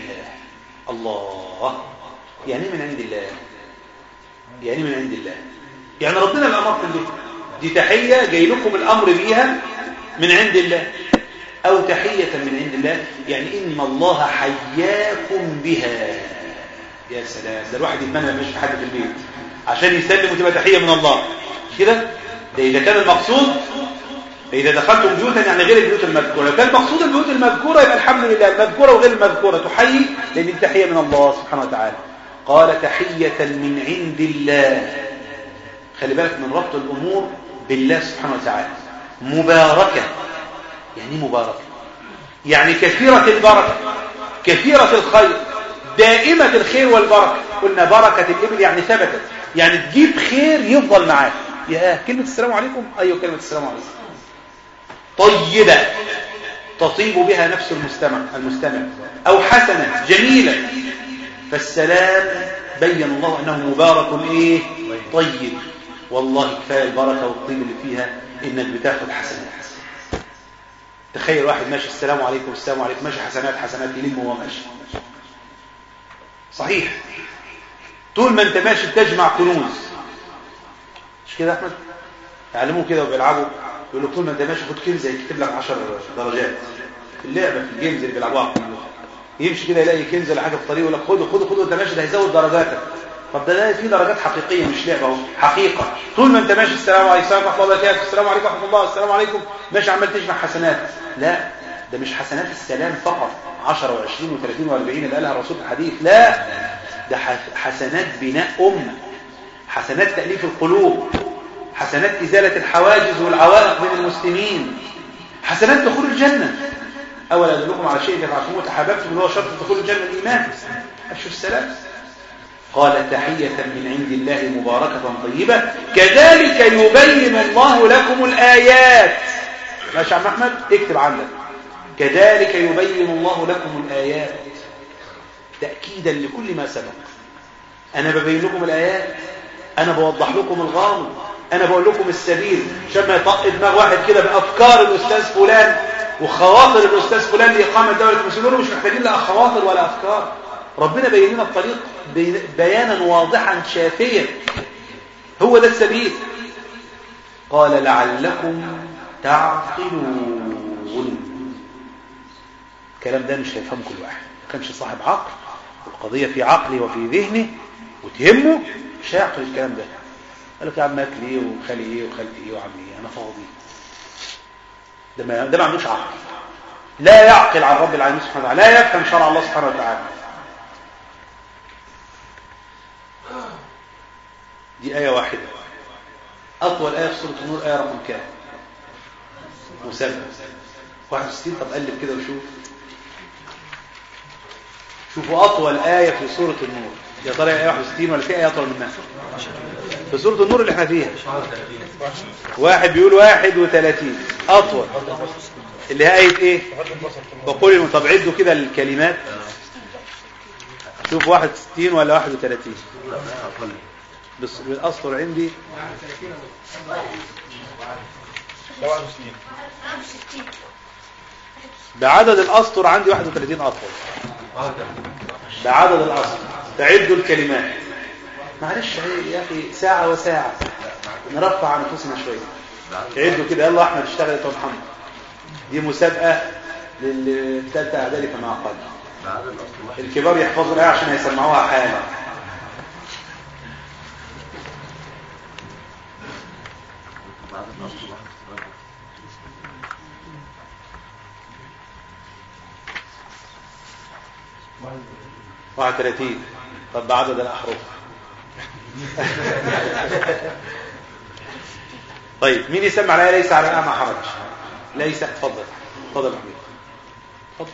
الله يعني من عند الله يعني من عند الله يعني ربنا اللي امركم به دي تحية جاي لكم الامر بيها من عند الله او تحية من عند الله يعني ان الله حياكم بها يا سلام ده الواحد يتمنى مش في حد في البيت عشان يسلم وتبقى تحية من الله مش كده ده اذا كان المقصود إذا دخلتم بيوتا يعني غير البيوت المذكورة لو كان مقصود البيوت المذكورة يبقى الحمد لله المذكورة وغير المذكورة تحيي لأن التحية من الله سبحانه وتعالى قال تحية من عند الله خلي بالك من ربط الأمور بالله سبحانه وتعالى مباركة يعني مباركة يعني كثيرة البركة كثيرة الخير دائمة الخير والبركة قلنا بركة الإبل يعني ثبتت يعني تجيب خير يفضل معاك يا كلمة السلام عليكم أيوة كلمة السلام عليكم طيبة تطيب بها نفس المستمع المستمع أو حسنة جميلة فالسلام بين الله أنه مبارك إيه طيب والله كفاية البركة والطيب اللي فيها إنك بتاخد حسنات تخيل واحد ماشي السلام عليكم السلام عليكم ماشي حسنات حسنات يلم وهو ماشي صحيح طول ما انت ماشي بتجمع كنوز مش كده يا احمد يعلموه كده وبيلعبوا يقول له طول ما انت ماشي خد كنز يكتب لك 10 درجات في اللعبه في الجيمز اللي بيلعبوها على الكمبيوتر يمشي كده يلاقي كنز ولا حاجه في الطريق يقول لك خده خده خده وانت ماشي ده هيزود درجاتك طب ده ده في درجات حقيقيه مش لعبه اهو حقيقه طول ما انت ماشي السلام عليكم ورحمه الله وبركاته السلام عليكم ورحمه الله السلام عليكم ماشي عمال تجمع حسنات لا ده مش حسنات السلام فقط 10 و20 و30 و40 اللي قالها الرسول في الحديث لا ده حسنات بناء امه حسنات تاليف القلوب حسنات ازاله الحواجز والعوائق بين المسلمين حسنات دخول الجنه اولا ادلكم على شيء تفعلتموه تحاببتم اللي هو شرط دخول الجنه الايمان افشوا السلام قال تحية من عند الله مباركة طيبة كذلك يبين الله لكم الآيات ماشي عم أحمد اكتب عندك كذلك يبين الله لكم الآيات تأكيدا لكل ما سبق أنا ببين لكم الآيات أنا بوضح لكم الغامض أنا بقول لكم السبيل عشان ما يطق دماغ واحد كده بأفكار الأستاذ فلان وخواطر الأستاذ فلان لإقامة دولة المسلمين مش محتاجين لا خواطر ولا أفكار ربنا بين لنا الطريق بيانا واضحا شافيا هو ده السبيل قال لعلكم تعقلون الكلام ده مش هيفهمه كل واحد ما كانش صاحب عقل والقضية في عقله وفي ذهنه وتهمه مش هيعقل الكلام ده قال لك يا عم ماكل ايه وخالي ايه وخالتي ايه وعمي ايه انا فاضي ده ما ده ما عندوش عقل لا يعقل عن رب العالمين سبحانه وتعالى لا يفهم شرع الله سبحانه وتعالى دي آية واحدة أطول آية في سورة النور آية رقم كام مسلم 61 طب قلب كده وشوف شوفوا أطول آية في سورة النور يا ترى آية 61 ولا في آية أطول منها في سورة النور اللي احنا فيها واحد بيقول 31 أطول اللي هي آية إيه بقول طب عدوا كده الكلمات شوف 61 ولا 31 بس بالأسطر عندي بعدد الأسطر عندي 31 أطول بعدد الأسطر تعدوا الكلمات معلش يا أخي ساعة وساعة نرفع عن نفوسنا شوية تعدوا كده يلا أحمد اشتغل يا محمد دي مسابقة للثالثة إعدادي كما قال الكبار يحفظوا الآية عشان هيسمعوها حالا واحد ثلاثين طب بعدد الأحرف طيب مين يسمع عليها ليس على الأعمى حرج ليس اتفضل اتفضل يا حبيبي اتفضل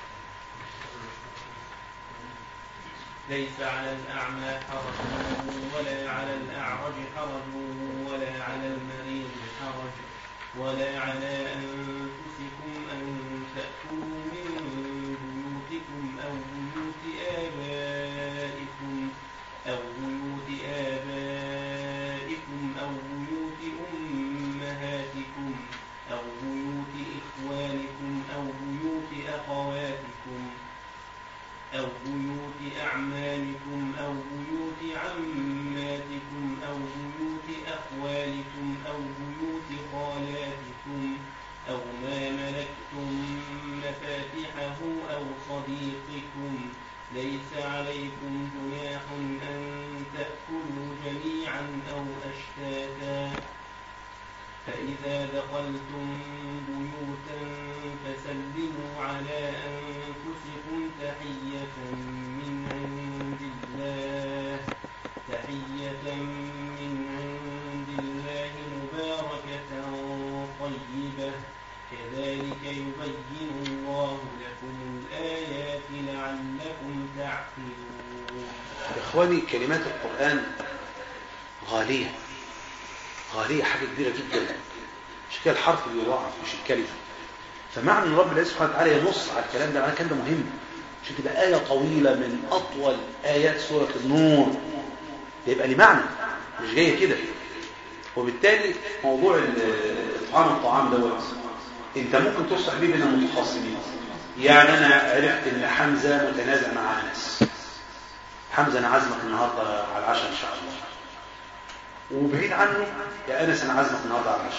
ليس على الأعمى حرج ولا على الأعرج حرج ولا على المريض حرج ولا على أنفسكم أن تأكلوا من بيوتكم أو بيوت آبائكم أو بيوت آبائكم أو بيوت أمهاتكم أو بيوت إخوانكم أو بيوت أخواتكم أو بيوت أعمامكم أو بيوت عماتكم أو بيوت أخوالكم أو بيوت خالاتكم أو ما ملكتم مفاتحه أو صديقكم ليس عليكم جناح أن تأكلوا جميعا أو أشتاتا فإذا دخلتم بيوتا فسلموا على أنفسكم تحية من عند الله تحية من عند الله مباركة طيبة كذلك يبين الله لكم الآيات لعلكم تعقلون إخواني كلمات القرآن غالية غالية حاجة كبيرة جدا مش كده الحرف بيضاعف مش الكلمة فمعنى ان رب العزة سبحانه وتعالى ينص على الكلام ده معنى الكلام ده مهم عشان كده آية طويلة من أطول آيات سورة النور يبقى ليه معنى مش جاية كده وبالتالي موضوع الإطعام الطعام دوت انت ممكن تصلح بيه بين المتخاصمين يعني انا عرفت ان حمزة متنازع مع انس حمزة انا عازمك النهارده على العشاء ان شاء الله وبعيد عنه يا انس انا عازمك النهارده على العشاء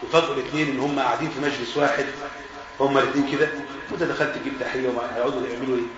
وفاجئوا الاثنين ان هم قاعدين في مجلس واحد هم الاثنين كده وانت دخلت تجيب تحيه وما هيقعدوا يعملوا ايه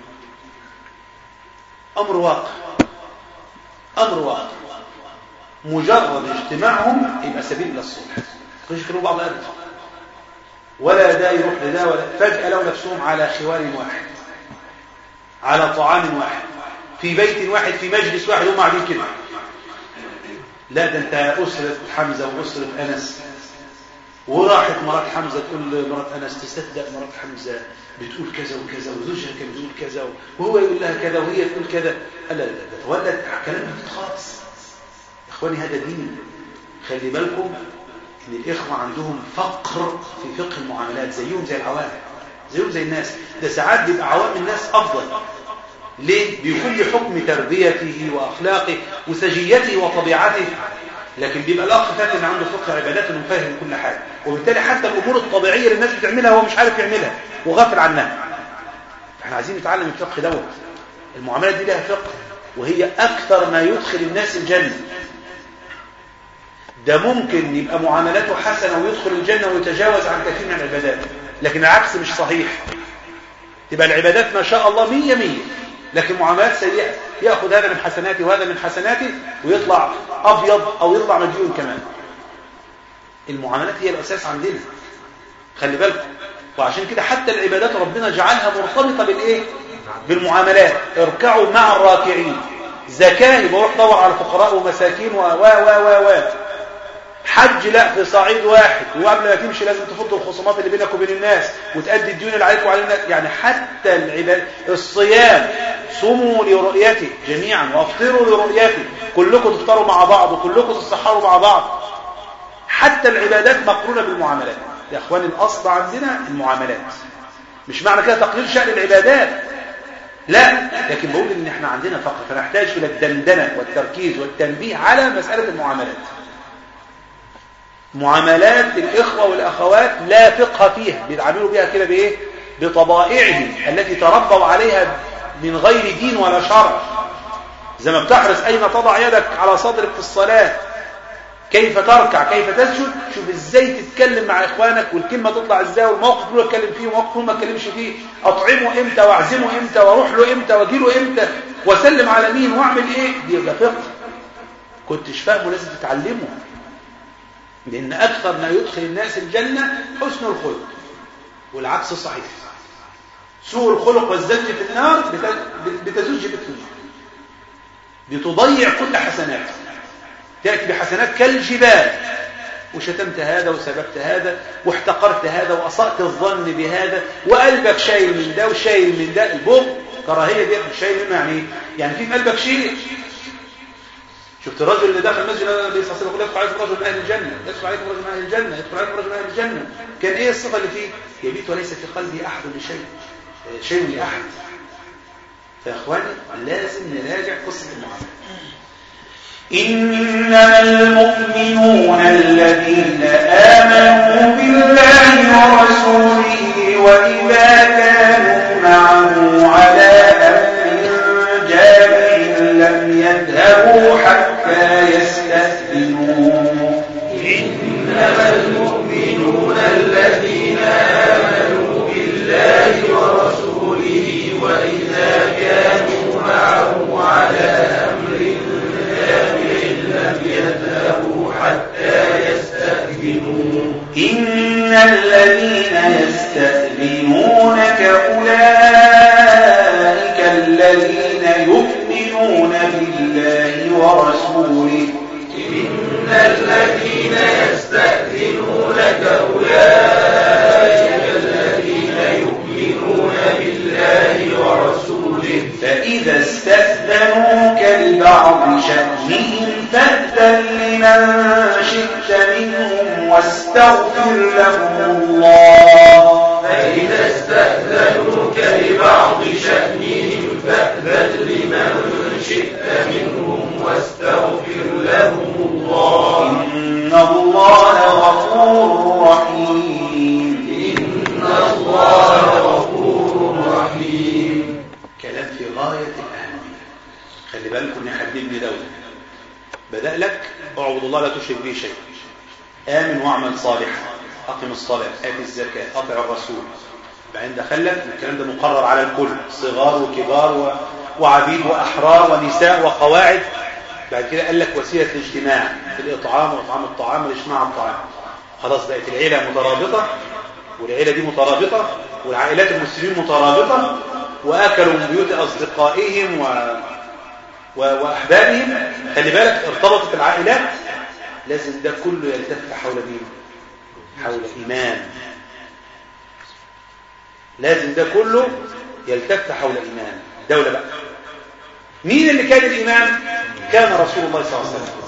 امر واقع امر واقع مجرد اجتماعهم يبقى سبيل الى الصلح مش يكونوا بعض ابدا ولا ده يروح لده ولا فجاه لو نفسهم على خوار واحد على طعام واحد في بيت واحد في مجلس واحد هم قاعدين كده لا ده انت اسره حمزه واسره انس وراحت مرات حمزه تقول لمرات انس تصدق مرات حمزه بتقول كذا وكذا وزوجها كان بيقول كذا وهو يقول لها كذا وهي تقول كذا لا لا لا ده تولد كلام جديد خالص اخواني هذا دين خلي بالكم ان الاخوه عندهم فقر في فقه المعاملات زيهم زي العوام زيهم زي الناس ده ساعات بيبقى عوام الناس افضل ليه بيكون لحكم تربيته واخلاقه وسجيته وطبيعته لكن بيبقى الاخ فاكر عنده فقه عبادات انه فاهم كل حاجه وبالتالي حتى الامور الطبيعيه اللي الناس بتعملها هو مش عارف يعملها وغافل عنها احنا عايزين نتعلم الفقه دوت المعاملات دي لها فقه وهي اكثر ما يدخل الناس الجنه ده ممكن يبقى معاملاته حسنه ويدخل الجنه ويتجاوز عن كثير من العبادات لكن العكس مش صحيح تبقى العبادات ما شاء الله مية مية لكن معاملات سيئة يأخذ هذا من حسناته وهذا من حسناته ويطلع أبيض أو يطلع مديون كمان المعاملات هي الأساس عندنا خلي بالكم وعشان كده حتى العبادات ربنا جعلها مرتبطة بالإيه؟ بالمعاملات اركعوا مع الراكعين زكاة يبقى روح دور على فقراء ومساكين و و و و حج لا في صعيد واحد وقبل ما تمشي لازم تفض الخصومات اللي بينك وبين الناس وتأدي الديون اللي عليك وعلى الناس يعني حتى العباد الصيام صوموا لرؤيته جميعا وافطروا لرؤيته كلكم تفطروا مع بعض وكلكم تتسحروا مع بعض حتى العبادات مقرونة بالمعاملات يا اخواني الاصل عندنا المعاملات مش معنى كده تقليل شأن العبادات لا لكن بقول ان احنا عندنا فقر فنحتاج الى الدندنه والتركيز والتنبيه على مساله المعاملات معاملات الإخوة والأخوات لا فقه فيها بيتعاملوا بها كده بإيه بطبائعهم التي تربوا عليها من غير دين ولا شرع زي ما بتحرص أين تضع يدك على صدرك في الصلاة كيف تركع كيف تسجد شوف ازاي تتكلم مع اخوانك والكلمه تطلع ازاي والموقف اللي اتكلم فيه وموقف ما اتكلمش فيه اطعمه امتى واعزمه امتى واروح له امتى واجي له امتى واسلم على مين واعمل ايه دي يبقى فقه كنتش فاهمه لازم تتعلمه لأن أكثر ما يدخل الناس الجنة حسن الخلق والعكس صحيح سوء الخلق والزج في النار بتزج في النار بتضيع كل حسنات تأتي بحسنات كالجبال وشتمت هذا وسببت هذا واحتقرت هذا وأسأت الظن بهذا وقلبك شايل من ده وشايل من ده البغض كراهية دي مش شايل منه يعني يعني في قلبك شيء شفت الرجل اللي دخل المسجد النبي صلى الله عليه وسلم يدخل عليكم رجل من اهل الجنه يدخل عليكم رجل من اهل الجنه يدخل عليكم رجل من اهل الجنه كان ايه الصفه اللي فيه يبيت وليس في قلبي احد لشيء شيء لاحد فيا اخواني لازم نراجع قصه المعامله إنما المؤمنون الذين آمنوا بالله ورسوله وإذا كانوا معه على أمر جامع لم يذهبوا حتى يستأذنوه إنما المؤمنون الذين آمنوا بالله ورسوله وإذا كانوا معه على أمر لم يذهبوا حتى يستأذنوه إن الذين يستأذنونك أولئك الذين يؤمنون بالله ورسوله إن الذين يستأذنونك أولئك الذين يؤمنون بالله ورسوله فإذا استأذنوك لبعض شأنهم فأذن لمن شئت منهم واستغفر لهم الله فإذا استأذنوك لبعض شأنهم فأذن لمن شئت منهم واستغفر لهم الله إن الله غفور رحيم إن الله غفور رحيم كلام في غايه الاهميه خلي بالكم يا حبيبني دوله بدأ لك اعبد الله لا تشرك به شيئا آمن واعمل صالحا أقم الصلاة آت الزكاة أطع الرسول بعدين دخل لك الكلام ده مقرر على الكل صغار وكبار و... وعبيد وأحرار ونساء وقواعد بعد كده قال لك وسيلة الاجتماع في الإطعام وإطعام الطعام والاجتماع على الطعام خلاص بقت العيلة مترابطة والعيلة دي مترابطة والعائلات المسلمين مترابطة وأكلوا من بيوت أصدقائهم و... و... وأحبابهم خلي بالك ارتبطت العائلات لازم ده كله يلتف حول مين حول إمام لازم ده كله يلتف حول إمام دولة بقى مين اللي كان الإمام كان رسول الله صلى الله عليه وسلم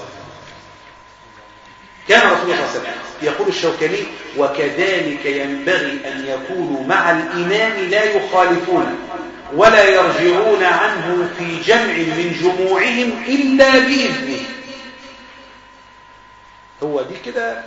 كان رسول الله صلى الله عليه وسلم يقول الشوكاني وكذلك ينبغي أن يكونوا مع الإمام لا يخالفون ولا يرجعون عنه في جمع من جموعهم إلا بإذنه هو دي كده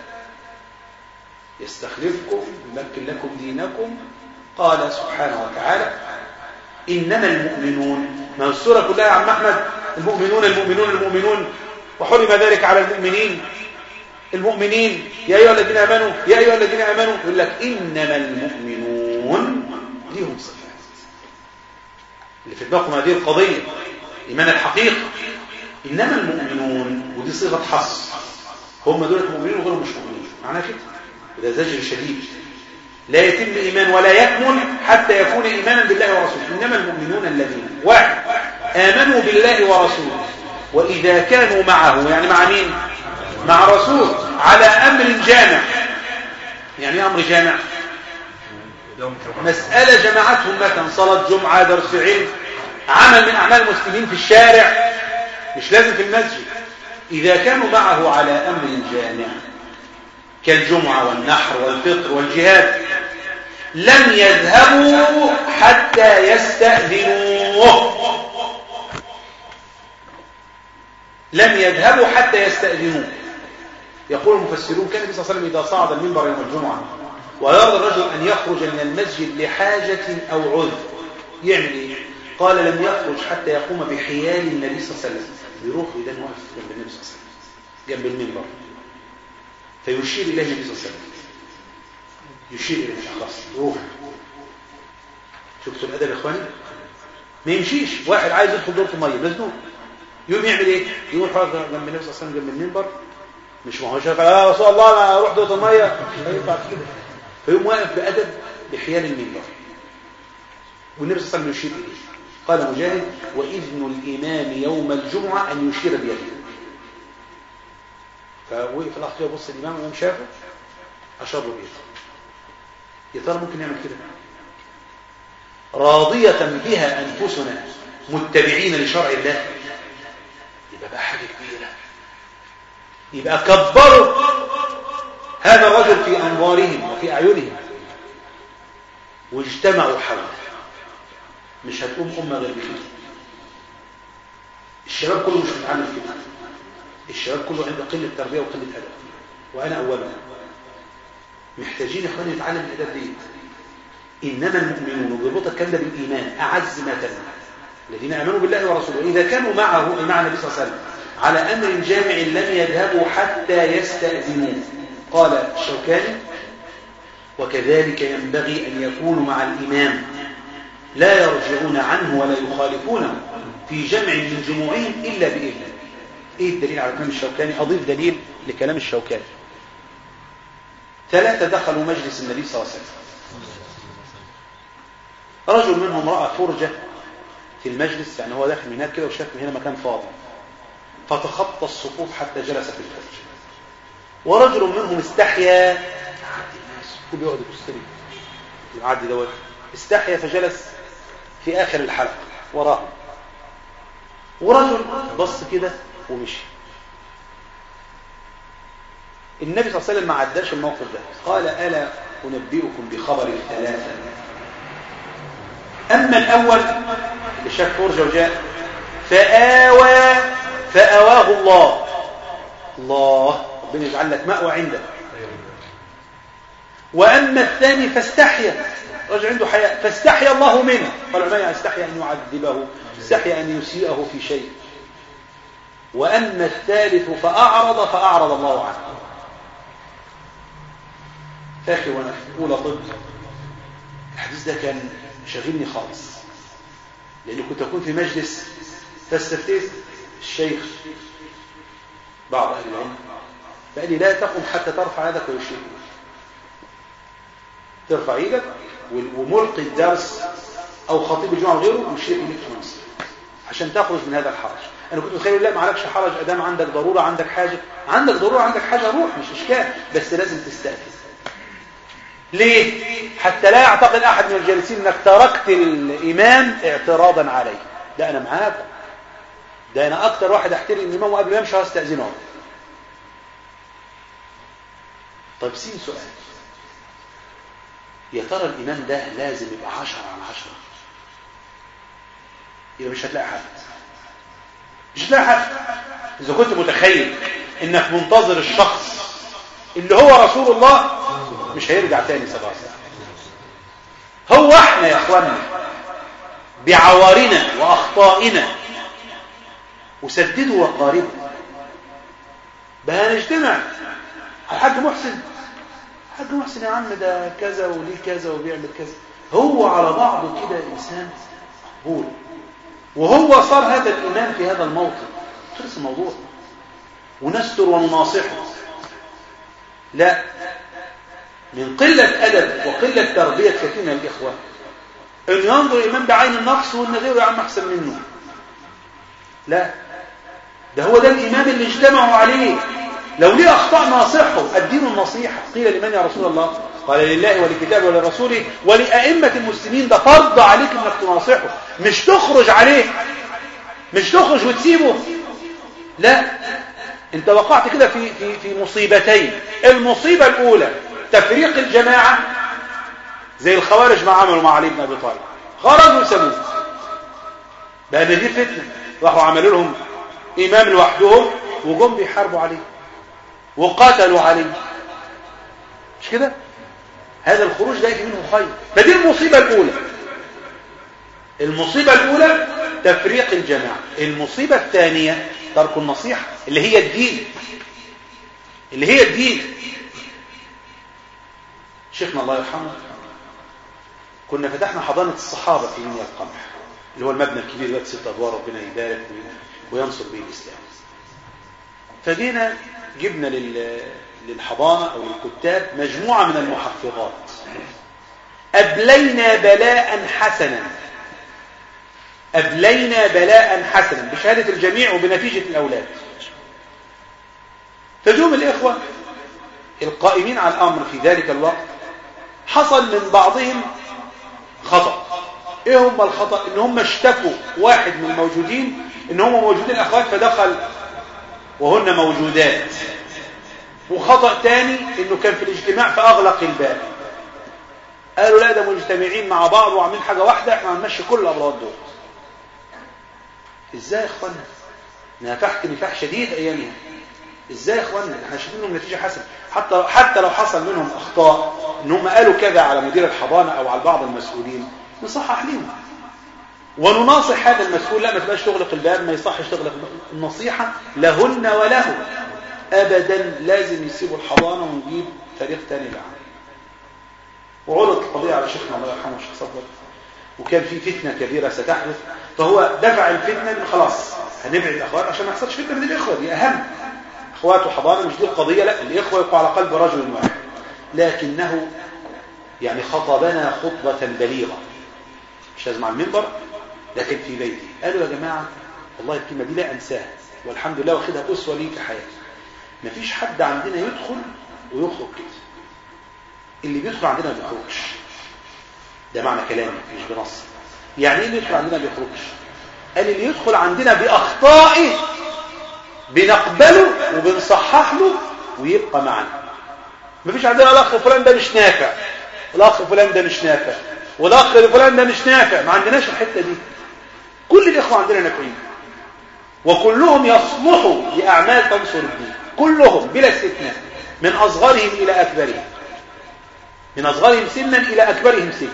يستخلفكم يمكن لكم دينكم قال سبحانه وتعالى إنما المؤمنون ما السورة كلها يا عم أحمد المؤمنون المؤمنون المؤمنون وحرم ذلك على المؤمنين المؤمنين يا أيها الذين آمنوا يا أيها الذين آمنوا يقول لك إنما المؤمنون ليهم صفات اللي في دماغكم هذه القضية إيمان الحقيقة إنما المؤمنون ودي صيغة حصر هم دول المؤمنين وغيرهم مش مؤمنين معناها كده وده زجر شديد لا يتم إيمان ولا يكمل حتى يكون إيمانا بالله ورسوله إنما المؤمنون الذين واحد آمنوا بالله ورسوله وإذا كانوا معه يعني مع مين مع رسول على أمر جامع يعني أمر جامع مسألة جمعتهم مثلا صلاة جمعة درس علم عمل من أعمال المسلمين في الشارع مش لازم في المسجد إذا كانوا معه على أمر جامع كالجمعة والنحر والفطر والجهاد لم يذهبوا حتى يستأذنوه لم يذهبوا حتى يستأذنوه يقول المفسرون كان النبي صلى الله عليه وسلم إذا صعد المنبر يوم الجمعة ويرى الرجل أن يخرج من المسجد لحاجة أو عذر يعمل إيه؟ قال لم يخرج حتى يقوم بحيال النبي صلى الله عليه وسلم يروح إذا واقف جنب النبي صلى الله عليه وسلم جنب المنبر فيشير إليه النبي صلى الله عليه وسلم يشير إليه خلاص روح شفتوا الأدب يا إخواني ما يمشيش واحد عايز يدخل دورة المية مزنوق يقوم يعمل إيه يقوم حاجة جنب النبي صلى الله عليه وسلم جنب المنبر مش ما هو شغال يا رسول الله انا اروح دورة المية ما ينفع كده فيقوم واقف بأدب بحيال المنبر والنبي صلى الله عليه وسلم يشير إليه قال مجاهد وإذن الإمام يوم الجمعة أن يشير بيده فوقف الأخ يبص الإمام الإمام شافه أشار له بيده يا ترى ممكن يعمل كده راضية بها أنفسنا متبعين لشرع الله يبقى بقى حاجة كبيرة يبقى كبروا هذا الرجل في أنظارهم وفي أعينهم واجتمعوا حوله مش هتقوم أمة غير بكده الشباب كله مش متعامل كده الشباب كله عنده قلة تربية وقلة أدب وأنا أولها محتاجين يا اخواني نتعلم الاداب دي انما المؤمنون وبيربط الكلام ده بالايمان اعز ما تم الذين امنوا بالله ورسوله اذا كانوا معه مع النبي صلى الله عليه وسلم على امر جامع لم يذهبوا حتى يستاذنوه قال الشوكاني وكذلك ينبغي ان يكونوا مع الامام لا يرجعون عنه ولا يخالفونه في جمع من جموعهم الا باذنه ايه الدليل على كلام الشوكاني اضيف دليل لكلام الشوكاني ثلاثة دخلوا مجلس النبي صلى الله عليه وسلم رجل منهم رأى فرجة في المجلس يعني هو داخل من هناك كده وشاف من هنا مكان فاضي فتخطى الصفوف حتى جلس في الفرج ورجل منهم استحيا كل يقعد يبص لي يعدي دوت استحيا فجلس في آخر الحلقة وراه ورجل بص كده ومشي النبي صلى الله عليه وسلم ما عداش الموقف ده قال ألا أنبئكم بخبر الثلاثة أما الأول اللي شاف فرجة وجاء فآوى فآواه الله الله ربنا يجعل لك مأوى عنده وأما الثاني فاستحيا رجل عنده حياء فاستحيا الله منه قال ما استحيا أن يعذبه استحيا أن يسيئه في شيء وأما الثالث فأعرض فأعرض الله عنه فاكر وانا في اولى طب الحديث ده كان شاغلني خالص لاني كنت اكون في مجلس فاستفتيت الشيخ بعض اهل العلم فقال لي لا تقم حتى ترفع يدك ويشير ترفع ايدك وملقي الدرس او خطيب الجمعه وغيره يشير اليك في مصر عشان تخرج من هذا الحرج انا كنت متخيل لا ما عليكش حرج ادام عندك ضروره عندك حاجه عندك ضروره عندك حاجه روح مش اشكال بس لازم تستأذن ليه حتى لا يعتقد احد من الجالسين انك تركت الامام اعتراضا عليه ده انا معاكم ده انا اكتر واحد احترم الامام وقبل ما يمشي هستاذنه طيب سين سؤال يا ترى الامام ده لازم يبقى عشرة على عشرة يبقى مش هتلاقي حد مش هتلاقي حد اذا كنت متخيل انك منتظر الشخص اللي هو رسول الله مش هيرجع تاني صلى الله عليه وسلم هو احنا يا اخوانا بعوارنا واخطائنا وسددوا وقاربوا بقى نجتمع الحاج محسن الحاج محسن يا عم ده كذا وليه كذا وبيعمل كذا هو على بعضه كده انسان مقبول وهو صار هذا الامام في هذا الموطن خلص الموضوع ونستر ونناصحه لا من قلة أدب وقلة تربية كثير من الإخوة أن ينظر الإمام بعين النقص وأن غيره يا عم أحسن منه لا ده هو ده الإمام اللي اجتمعوا عليه لو ليه أخطاء ناصحه الدين النصيحة قيل لمن يا رسول الله قال لله ولكتابه ولرسوله ولأئمة المسلمين ده فرض عليك أنك تناصحه مش تخرج عليه مش تخرج وتسيبه لا انت وقعت كده في, في, في مصيبتين المصيبة الأولى تفريق الجماعة زي الخوارج ما عملوا مع علي بن أبي طالب خرجوا وسابوه بقى دي فتنة راحوا عملوا لهم إمام لوحدهم وجم بيحاربوا عليه وقتلوا عليه مش كده هذا الخروج ده يجي منه خير فدي المصيبة الأولى المصيبة الأولى تفريق الجماعة المصيبة الثانية ترك النصيحة اللي هي الدين اللي هي الدين شيخنا الله يرحمه كنا فتحنا حضانة الصحابة في منيا القمح اللي هو المبنى الكبير ده ست أدوار ربنا يبارك وينصر به الإسلام فجينا جبنا لل... للحضانة أو للكتاب مجموعة من المحفظات أبلينا بلاء حسنا أبلينا بلاء حسنا بشهادة الجميع وبنتيجة الأولاد فجوم الإخوة القائمين على الأمر في ذلك الوقت حصل من بعضهم خطأ إيه هم الخطأ إن هم اشتكوا واحد من الموجودين إن هم موجودين أخوات فدخل وهن موجودات وخطأ تاني إنه كان في الاجتماع فأغلق الباب قالوا لا ده مجتمعين مع بعض وعاملين حاجة واحدة احنا هنمشي كل الأمراض دول ازاي يا اخوانا نافحت نفاح شديد ايامها ازاي يا اخوانا احنا شايفين منهم نتيجه حسنه حتى حتى لو حصل منهم اخطاء ان هم قالوا كذا على مدير الحضانه او على بعض المسؤولين نصحح لهم ونناصح هذا المسؤول لا ما تبقاش تغلق الباب ما يصحش تغلق النصيحه لهن وله ابدا لازم يسيبوا الحضانه ونجيب فريق ثاني لعنه وعرضت القضيه على شيخنا الله يرحمه الشيخ صبري وكان في فتنة كبيرة ستحدث فهو دفع الفتنة من خلاص هنبعد الأخوات عشان ما يحصلش فتنة من الإخوة دي أهم أخوات وحضانة مش دي القضية لا الإخوة يقع على قلب رجل واحد لكنه يعني خطبنا خطبة بليغة مش لازم على المنبر لكن في بيتي قالوا يا جماعة والله الكلمة دي لا أنساها والحمد لله واخدها أسوة لي في حياتي مفيش حد عندنا يدخل ويخرج كده اللي بيدخل عندنا ما بيخرجش ده معنى كلامي مش بنص يعني ايه اللي يدخل عندنا ما بيخرجش قال اللي يدخل عندنا باخطائه بنقبله وبنصحح له ويبقى معنا مفيش عندنا الاخ فلان ده مش نافع الاخ فلان ده مش نافع والاخ فلان ده مش نافع ما عندناش الحته دي كل الاخوه عندنا نافعين وكلهم يصلحوا لاعمال تنصر الدين كلهم بلا استثناء من اصغرهم الى اكبرهم من اصغرهم سنا الى اكبرهم سنا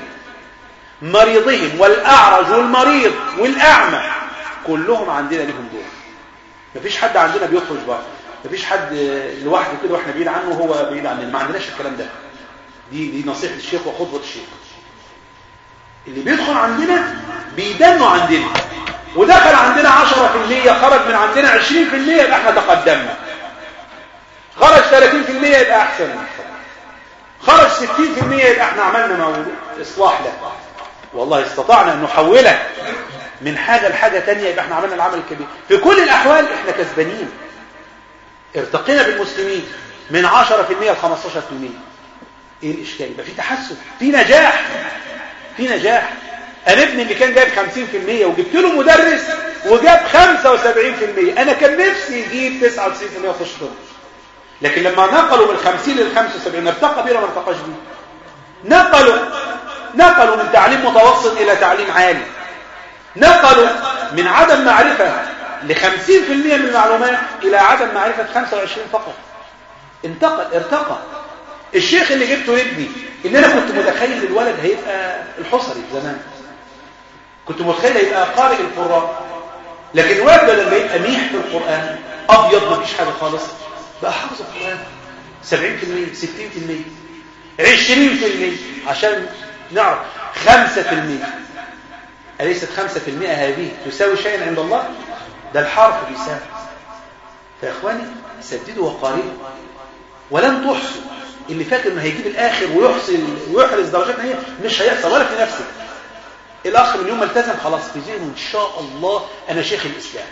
مريضهم والأعرج والمريض والأعمى كلهم عندنا لهم دور مفيش حد عندنا بيخرج بره مفيش حد لوحده كده واحنا بعيد عنه وهو بعيد عننا ما عندناش الكلام ده دي دي نصيحة الشيخ وخطبة الشيخ اللي بيدخل عندنا بيدنوا عندنا ودخل عندنا 10% خرج من عندنا 20% يبقى احنا تقدمنا خرج 30% يبقى احسن خرج 60% يبقى احنا عملنا موضوع اصلاح له والله استطعنا ان نحوله من حاجة لحاجة تانية يبقى احنا عملنا العمل الكبير في كل الاحوال احنا كسبانين ارتقينا بالمسلمين من 10% ل 15% ايه الاشكال يبقى في تحسن في نجاح في نجاح انا ابني اللي كان جايب 50% وجبت له مدرس وجاب 75% انا كان نفسي يجيب 99% ويخش طب لكن لما نقلوا من 50 لل 75 ارتقى بيه ولا ما ارتقاش بيه نقلوا نقلوا من تعليم متوسط الى تعليم عالي نقلوا من عدم معرفة ل 50% من المعلومات الى عدم معرفة 25 فقط انتقل ارتقى الشيخ اللي جبته ابني ان انا كنت متخيل الولد هيبقى الحصري زمان كنت متخيل هيبقى قارئ القرآن لكن الولد بدل ما يبقى ميح في القرآن ابيض ما فيش حاجه خالص بقى حافظ القرآن 70% 60% 20% عشان نعرف 5% أليست 5% هذه تساوي شيئا عند الله ده الحرف بيساوي فيا إخواني سددوا وقاربوا ولن تحصوا اللي فاكر انه هيجيب الاخر ويحصي ويحرز درجات هي مش هيحصل ولا في نفسك الاخ من يوم ما التزم خلاص في ذهنه ان شاء الله انا شيخ الاسلام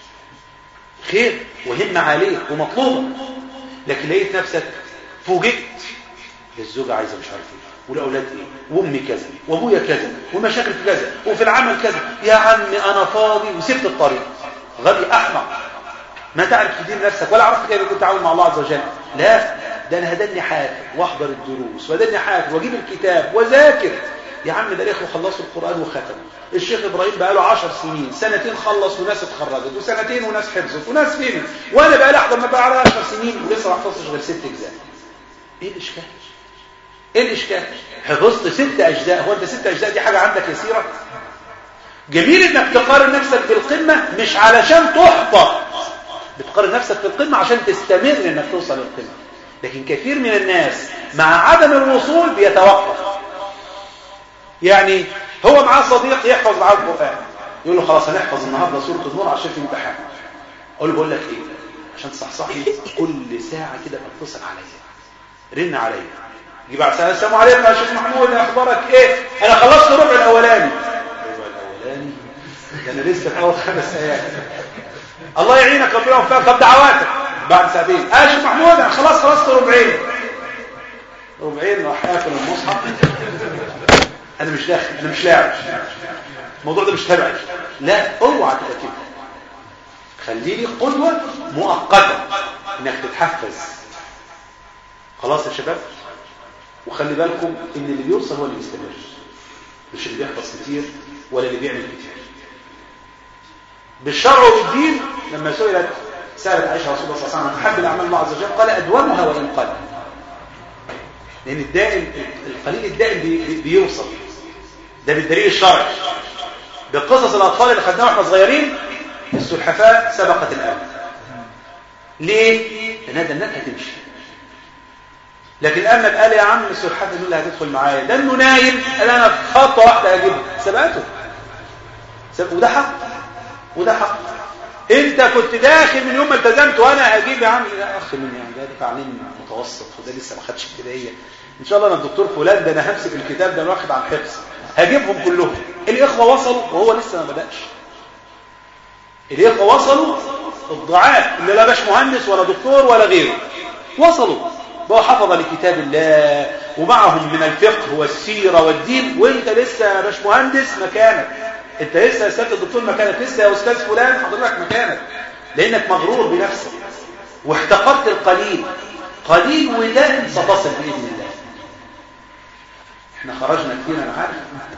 خير وهمة عالية ومطلوبة لكن لقيت نفسك فوجئت الزوجة عايزة مش عارف ايه والاولاد ايه وامي كذا وابويا كذا ومشاكل في كذا وفي العمل كذا يا عمي انا فاضي وسبت الطريق غبي احمق ما تعرف تدير نفسك ولا عرفت كيف كنت تعامل مع الله عز وجل لا ده انا هدني حافر واحضر الدروس وهدني حافر واجيب الكتاب وذاكر يا عم ده الاخوه خلصوا القران وختموا الشيخ ابراهيم بقى له 10 سنين سنتين خلص وناس اتخرجت وسنتين وناس حفظت وناس فهمت وانا بقى لي احضر ما بقى على 10 سنين ولسه ما حفظتش غير ست اجزاء ايه الاشكال ايه الاشكال حفظت ست اجزاء هو انت ست اجزاء دي حاجه عندك يسيره جميل انك تقارن نفسك بالقمه مش علشان تحبط بتقارن نفسك في القمه عشان تستمر انك توصل للقمه لكن كثير من الناس مع عدم الوصول بيتوقف يعني هو معاه صديق يحفظ معاه القرآن يقول له خلاص هنحفظ النهارده سورة النور عشان في امتحان اقول له بقول لك ايه عشان تصحصحي كل ساعة كده بتصل عليا رن عليا يجيب على السلام السلام عليكم يا شيخ محمود اخبارك ايه انا خلصت الربع الاولاني الربع الاولاني ده انا لسه في اول خمس ايام الله يعينك ربنا يوفقك طب دعواتك بعد ساعتين اه يا شيخ محمود انا خلاص خلصت ربعين ربعين راح ياكل المصحف انا مش داخل انا مش لاعب الموضوع ده مش تبعي لا اوعى تبقى كده خلي لي قدوه مؤقته انك تتحفز خلاص يا شباب وخلي بالكم ان اللي بيوصل هو اللي بيستمر مش اللي بيحفظ كتير ولا اللي بيعمل كتير بالشرع وبالدين لما سئلت سألت عائشة رسول الله صلى الله عليه وسلم تحب الأعمال الله عز وجل قال أدومها وإن قل لأن الدائم القليل الدائم بي بي بيوصل ده بالدليل الشرعي بقصص الأطفال اللي خدناها واحنا صغيرين السلحفاء سبقت الآن ليه؟ لأنها دنتها تمشي لكن الآن قال يا عم السلحفاء دي اللي هتدخل معايا ده انه نايم قال انا في خطوه واحده اجيبها سبقته سبق وده حق وده حق انت كنت داخل من يوم ما التزمت وانا هجيب يا عم لا اخ مني يعني ده تعليم متوسط وده لسه ما خدش ابتدائيه ان شاء الله انا الدكتور فلان ده انا همسك الكتاب ده واخد عن حفظ هجيبهم كلهم الاخوه وصلوا وهو لسه ما بداش الاخوه وصلوا الضعاف اللي لا باش مهندس ولا دكتور ولا غيره وصلوا بقوا حفظ لكتاب الله ومعهم من الفقه والسيره والدين وانت لسه يا باش مهندس مكانك انت لسه يا استاذ الدكتور مكانك لسه يا استاذ فلان حضرتك مكانك لانك مغرور بنفسك واحتقرت القليل قليل ودان ستصل باذن الله احنا خرجنا كتير انا عارف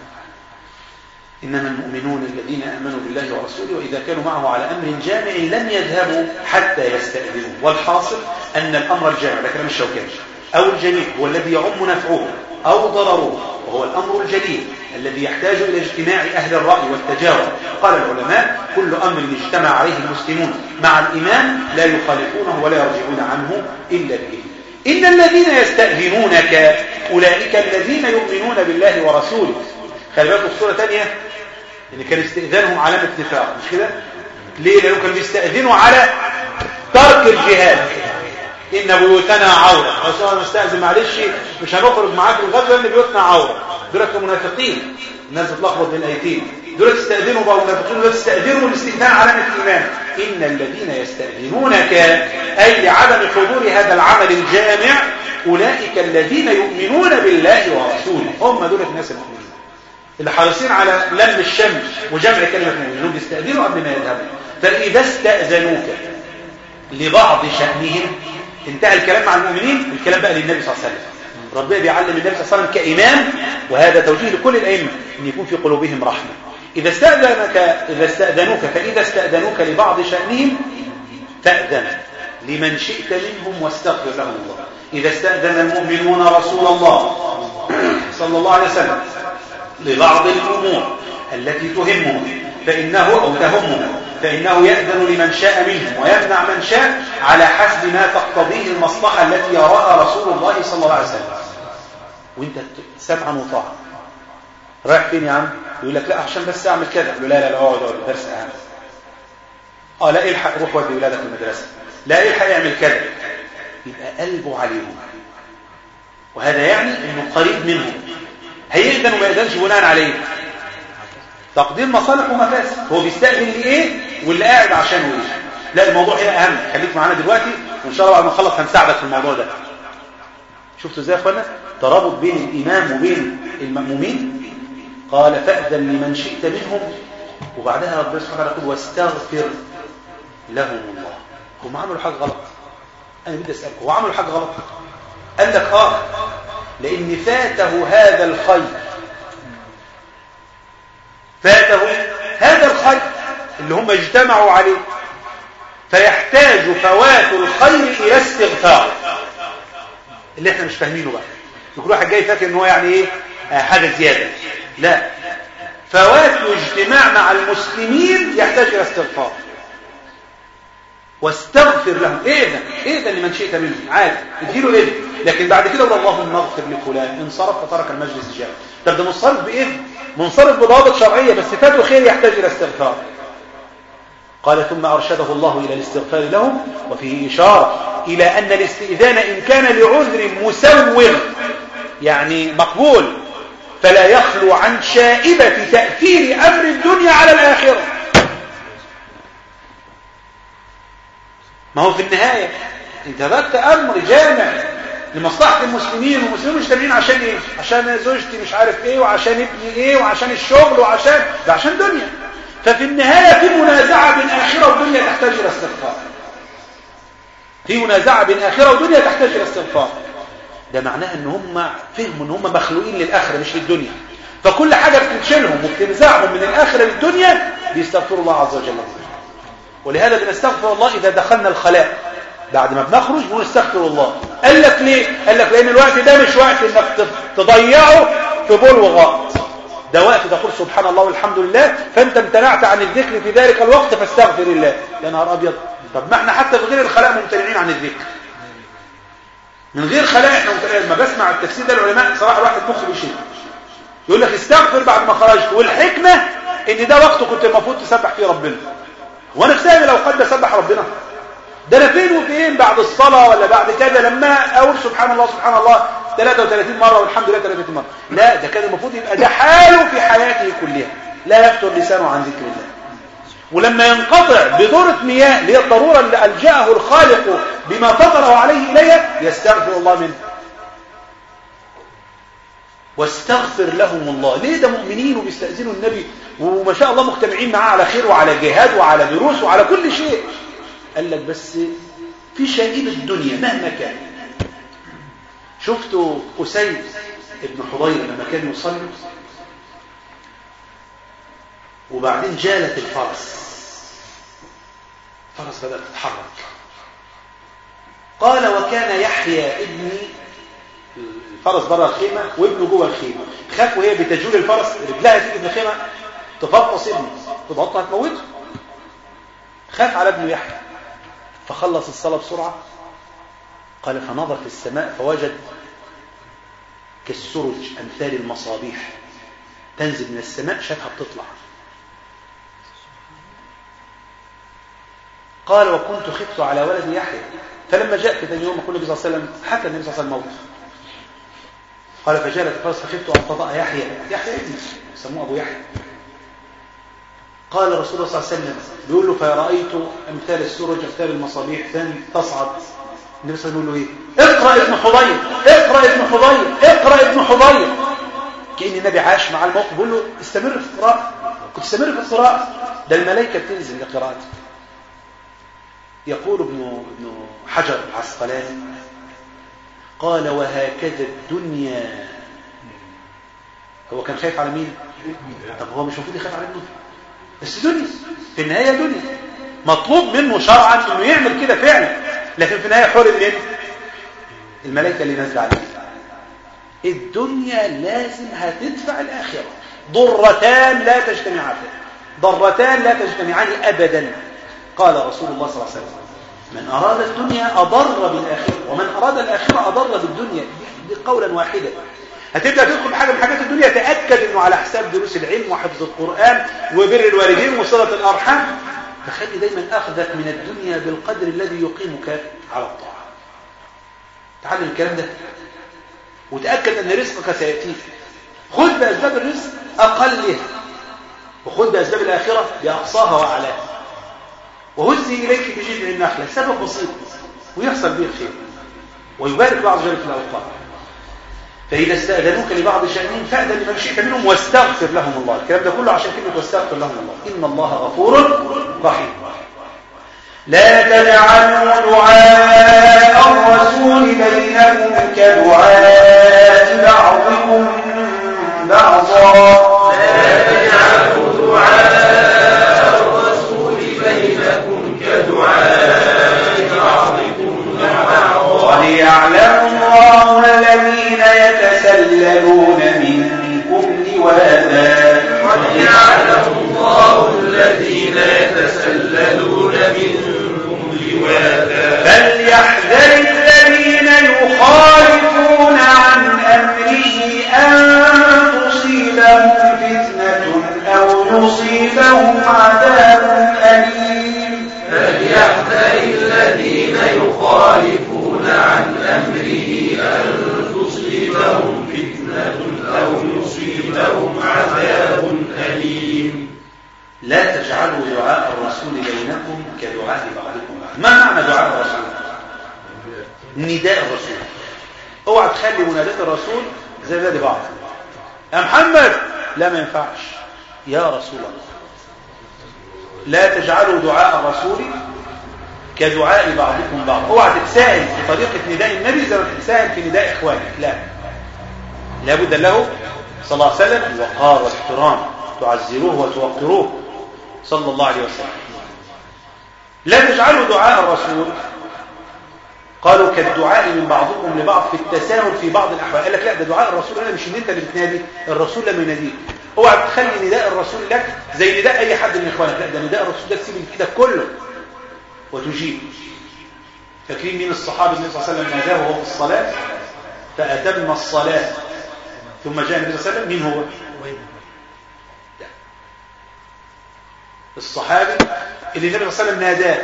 انما المؤمنون الذين امنوا بالله ورسوله واذا كانوا معه على امر جامع لم يذهبوا حتى يستاذنوا والحاصل ان الامر الجامع ده كلام الشوكاني او الجميع هو الذي يعم نفعه او ضرره وهو الامر الجليل الذي يحتاج إلى اجتماع أهل الرأي والتجاوب قال العلماء كل أمر اجتمع عليه المسلمون مع الإمام لا يخالفونه ولا يرجعون عنه إلا بإذنه إن الذين يستأذنونك أولئك الذين يؤمنون بالله ورسوله خلي بالكم في سورة ثانية إن كان استئذانهم علامة نفاق مش كده؟ ليه؟ لأنهم كانوا بيستأذنوا على ترك الجهاد إن بيوتنا عورة رسول الله مستأذن معلش مش هنخرج معاكم الغزوة لأن بيوتنا عورة دول كانوا منافقين الناس بتلخبط بين الآيتين دول تستأذنوا بقى منافقين دول تستأذنوا الاستئذان علامة الإيمان إن الذين يستأذنونك أي لعدم حضور هذا العمل الجامع أولئك الذين يؤمنون بالله ورسوله هم دول الناس المؤمنين اللي حريصين على لم الشمل وجمع كلمة مؤمنين بيستأذنوا قبل ما يذهبوا فإذا استأذنوك لبعض شأنهم انتهى الكلام مع المؤمنين الكلام بقى للنبي صلى الله عليه وسلم ربنا بيعلم النبي صلى الله عليه وسلم كإمام وهذا توجيه لكل الأئمة أن يكون في قلوبهم رحمة إذا استأذنك إذا استأذنوك فإذا استأذنوك لبعض شأنهم فأذن لمن شئت منهم واستغفر لهم الله إذا استأذن المؤمنون رسول الله صلى الله عليه وسلم لبعض الأمور التي تهمهم فإنه أو تهمهم فإنه يأذن لمن شاء منهم ويمنع من شاء على حسب ما تقتضيه المصلحة التي يراها رسول الله صلى الله عليه وسلم وانت سمعا وطاعا رايح فين يا عم يقول لك لا عشان بس اعمل كذا يقول لا لا لا اقعد اقعد الدرس اهم اه لا الحق روح ودي ولادك المدرسه لا الحق يعمل كذا يبقى قلبه عليهم وهذا يعني انه قريب منهم هيأذن وما يأذنش بناء عليه تقدير مصالح ومفاسد هو بيستأذن لإيه واللي قاعد عشانه إيه لا الموضوع هنا أهم خليك معانا دلوقتي وإن شاء الله بعد ما نخلص هنساعدك في الموضوع ده شفتوا ازاي يا اخوانا ترابط بين الإمام وبين المأمومين قال فأذن لمن شئت منهم وبعدها ربنا سبحانه وتعالى يقول واستغفر لهم الله هم عملوا حاجة غلط أنا بدي أسألك هو عملوا حاجة غلط قال لك آه لأن فاته هذا الخير فاته هذا الخير اللي هم اجتمعوا عليه فيحتاج فوات الخير إلى استغفار اللي احنا مش فاهمينه بقى كل واحد جاي فاكر ان هو يعني ايه آه حاجة زيادة لا فوات الاجتماع مع المسلمين يحتاج إلى استغفار واستغفر لهم ايه ده ايه ده اللي من شئت منهم عادي اديله اذن لكن بعد كده قول اللهم اغفر لفلان انصرف فترك المجلس جاء طب ده منصرف باذن منصرف بضوابط شرعيه بس فاته خير يحتاج الى استغفار قال ثم ارشده الله الى الاستغفار لهم وفيه اشاره الى ان الاستئذان ان كان لعذر مسوغ يعني مقبول فلا يخلو عن شائبه تاثير امر الدنيا على الاخره ما هو في النهاية انت ذكرت امر جامع لمصلحة المسلمين والمسلمين مجتمعين عشان ايه عشان زوجتي مش عارف ايه وعشان ابني ايه وعشان الشغل وعشان ده عشان دنيا ففي النهاية في منازعة بين آخرة ودنيا تحتاج إلى استغفار في منازعة بين آخرة ودنيا تحتاج إلى استغفار ده معناه ان هم فهموا ان هم مخلوقين للآخرة مش للدنيا فكل حاجة بتشيلهم وبتنزعهم من الآخرة للدنيا بيستغفروا الله عز وجل ولهذا بنستغفر الله إذا دخلنا الخلاء بعد ما بنخرج بنستغفر الله قال لك ليه؟ قال لك لأن الوقت ده مش وقت إنك تضيعه في بول وغاط ده وقت تقول سبحان الله والحمد لله فأنت امتنعت عن الذكر في ذلك الوقت فاستغفر الله يا نهار أبيض طب ما احنا حتى في غير الخلاء ممتنعين عن الذكر من غير خلاء احنا ممتنعين لما بسمع التفسير ده العلماء صراحة الواحد مخه بيشيل يقول لك استغفر بعد ما خرجت والحكمة ان ده وقت كنت المفروض تسبح فيه ربنا وانا في لو قد اسبح ربنا ده انا فين وفين بعد الصلاة ولا بعد كذا لما اقول سبحان الله سبحان الله 33 مرة والحمد لله 33 مرة لا ده كان المفروض يبقى ده حاله في حياته كلها لا يفتر لسانه عن ذكر الله ولما ينقطع بدورة مياه اللي هي الضرورة اللي ألجأه الخالق بما فطره عليه إليها يستغفر الله منه واستغفر لهم الله ليه ده مؤمنين وبيستأذنوا النبي وما شاء الله مجتمعين معاه على خير وعلى جهاد وعلى دروس وعلى كل شيء قال لك بس في شائب الدنيا مهما كان شفتوا أسيد ابن حضير لما كان يصلي وبعدين جالت الفرس الفرس بدأت تتحرك قال وكان يحيى ابني الفرس بره الخيمة وابنه جوه الخيمة خاف وهي بتجول الفرس رجلها تيجي في الخيمة تفطس ابنه تبطها هتموته خاف على ابنه يحيى فخلص الصلاة بسرعة قال فنظر في السماء فوجد كالسرج أمثال المصابيح تنزل من السماء شافها بتطلع قال وكنت خفت على ولد يحيى فلما جاء في ثاني يوم يقول النبي صلى الله عليه وسلم حكى النبي صلى الله عليه وسلم الموت قال فجالت الفرس فخفت ان تضع يحيى يحيى ابني سموه ابو يحيى قال رسول الله صلى الله عليه وسلم بيقول له فرأيت أمثال السرج أمثال المصابيح ثاني تصعد النبي صلى الله عليه وسلم يقول له إيه اقرأ ابن حضير اقرأ ابن حضير اقرأ ابن حضير كأن النبي عاش مع الموقف بيقول له استمر في القراءة كنت استمر في القراءة ده الملائكة بتنزل لقراءتك يقول ابن ابن حجر العسقلاني قال وهكذا الدنيا هو كان خايف على مين طب هو مش المفروض يخاف على ابنه بس دنيا في النهايه دنيا مطلوب منه شرعا انه يعمل كده فعلا لكن في النهايه حرم من الملائكه اللي نازله عليه الدنيا لازم هتدفع الاخره ضرتان لا تجتمعان ضرتان لا تجتمعان ابدا قال رسول الله صلى الله عليه وسلم من أراد الدنيا أضر بالآخرة ومن أراد الآخرة أضر بالدنيا دي قولا واحدا هتبدأ تدخل بحاجة من حاجات الدنيا تأكد أنه على حساب دروس العلم وحفظ القرآن وبر الوالدين وصلة الأرحام فخلي دايما أخذك من الدنيا بالقدر الذي يقيمك على الطاعة تعلم الكلام ده وتأكد أن رزقك سيأتيك خذ بأسباب الرزق أقلها وخذ بأسباب الآخرة بأقصاها وأعلاها وهزي إليك بجذع النخلة سبب بسيط ويحصل به الخير ويبارك الله عز وجل في الأوقات فإذا استأذنوك لبعض شأنهم فأذن لمن شئت منهم واستغفر لهم الله الكلام ده كله عشان كلمة واستغفر لهم الله إن الله غفور رحيم لا تجعلوا دعاء الرسول بينكم كدعاء بعضكم بعضا لا تجعلوا دعاء الرسول بينكم كدعاء بعضكم بعضا قد يعلم الله الذين يتسللون منكم لواذا قد يعلم الله الذين يتسللون منكم لواذا فليحذر الذين يخالفون عن أمره أن تصيبهم فتنة أو يصيبهم عذاب أليم فليحذر الذين يخالفون عن أمره أن تصيبهم فتنة أو يصيبهم عذاب أليم لا تجعلوا دعاء الرسول بينكم كدعاء بعضكم بعض ما معنى دعاء الرسول نداء الرسول اوعى تخلي منادات الرسول زي نادي بعض يا محمد لا ما ينفعش يا رسول الله لا تجعلوا دعاء الرسول كدعاء بعضكم بعض اوعى تتساهل في طريقه نداء النبي زي ما تتساهل في نداء اخوانك لا لابد له صلى الله عليه وسلم الوقار والاحترام تعزروه وتوقروه صلى الله عليه وسلم لا تجعلوا دعاء الرسول قالوا كالدعاء من بعضكم لبعض في التساهل في بعض الاحوال قال لك لا ده دعاء الرسول انا مش ان انت اللي بتنادي الرسول لما يناديك اوعى تخلي نداء الرسول لك زي نداء اي حد من اخوانك لا ده نداء الرسول ده تسيب في ايدك كله وتجيب فاكرين مين الصحابي النبي صلى الله عليه وسلم ناداه وهو في الصلاه فاتم الصلاه ثم جاء النبي صلى الله عليه وسلم مين هو الصحابي اللي النبي صلى الله عليه وسلم ناداه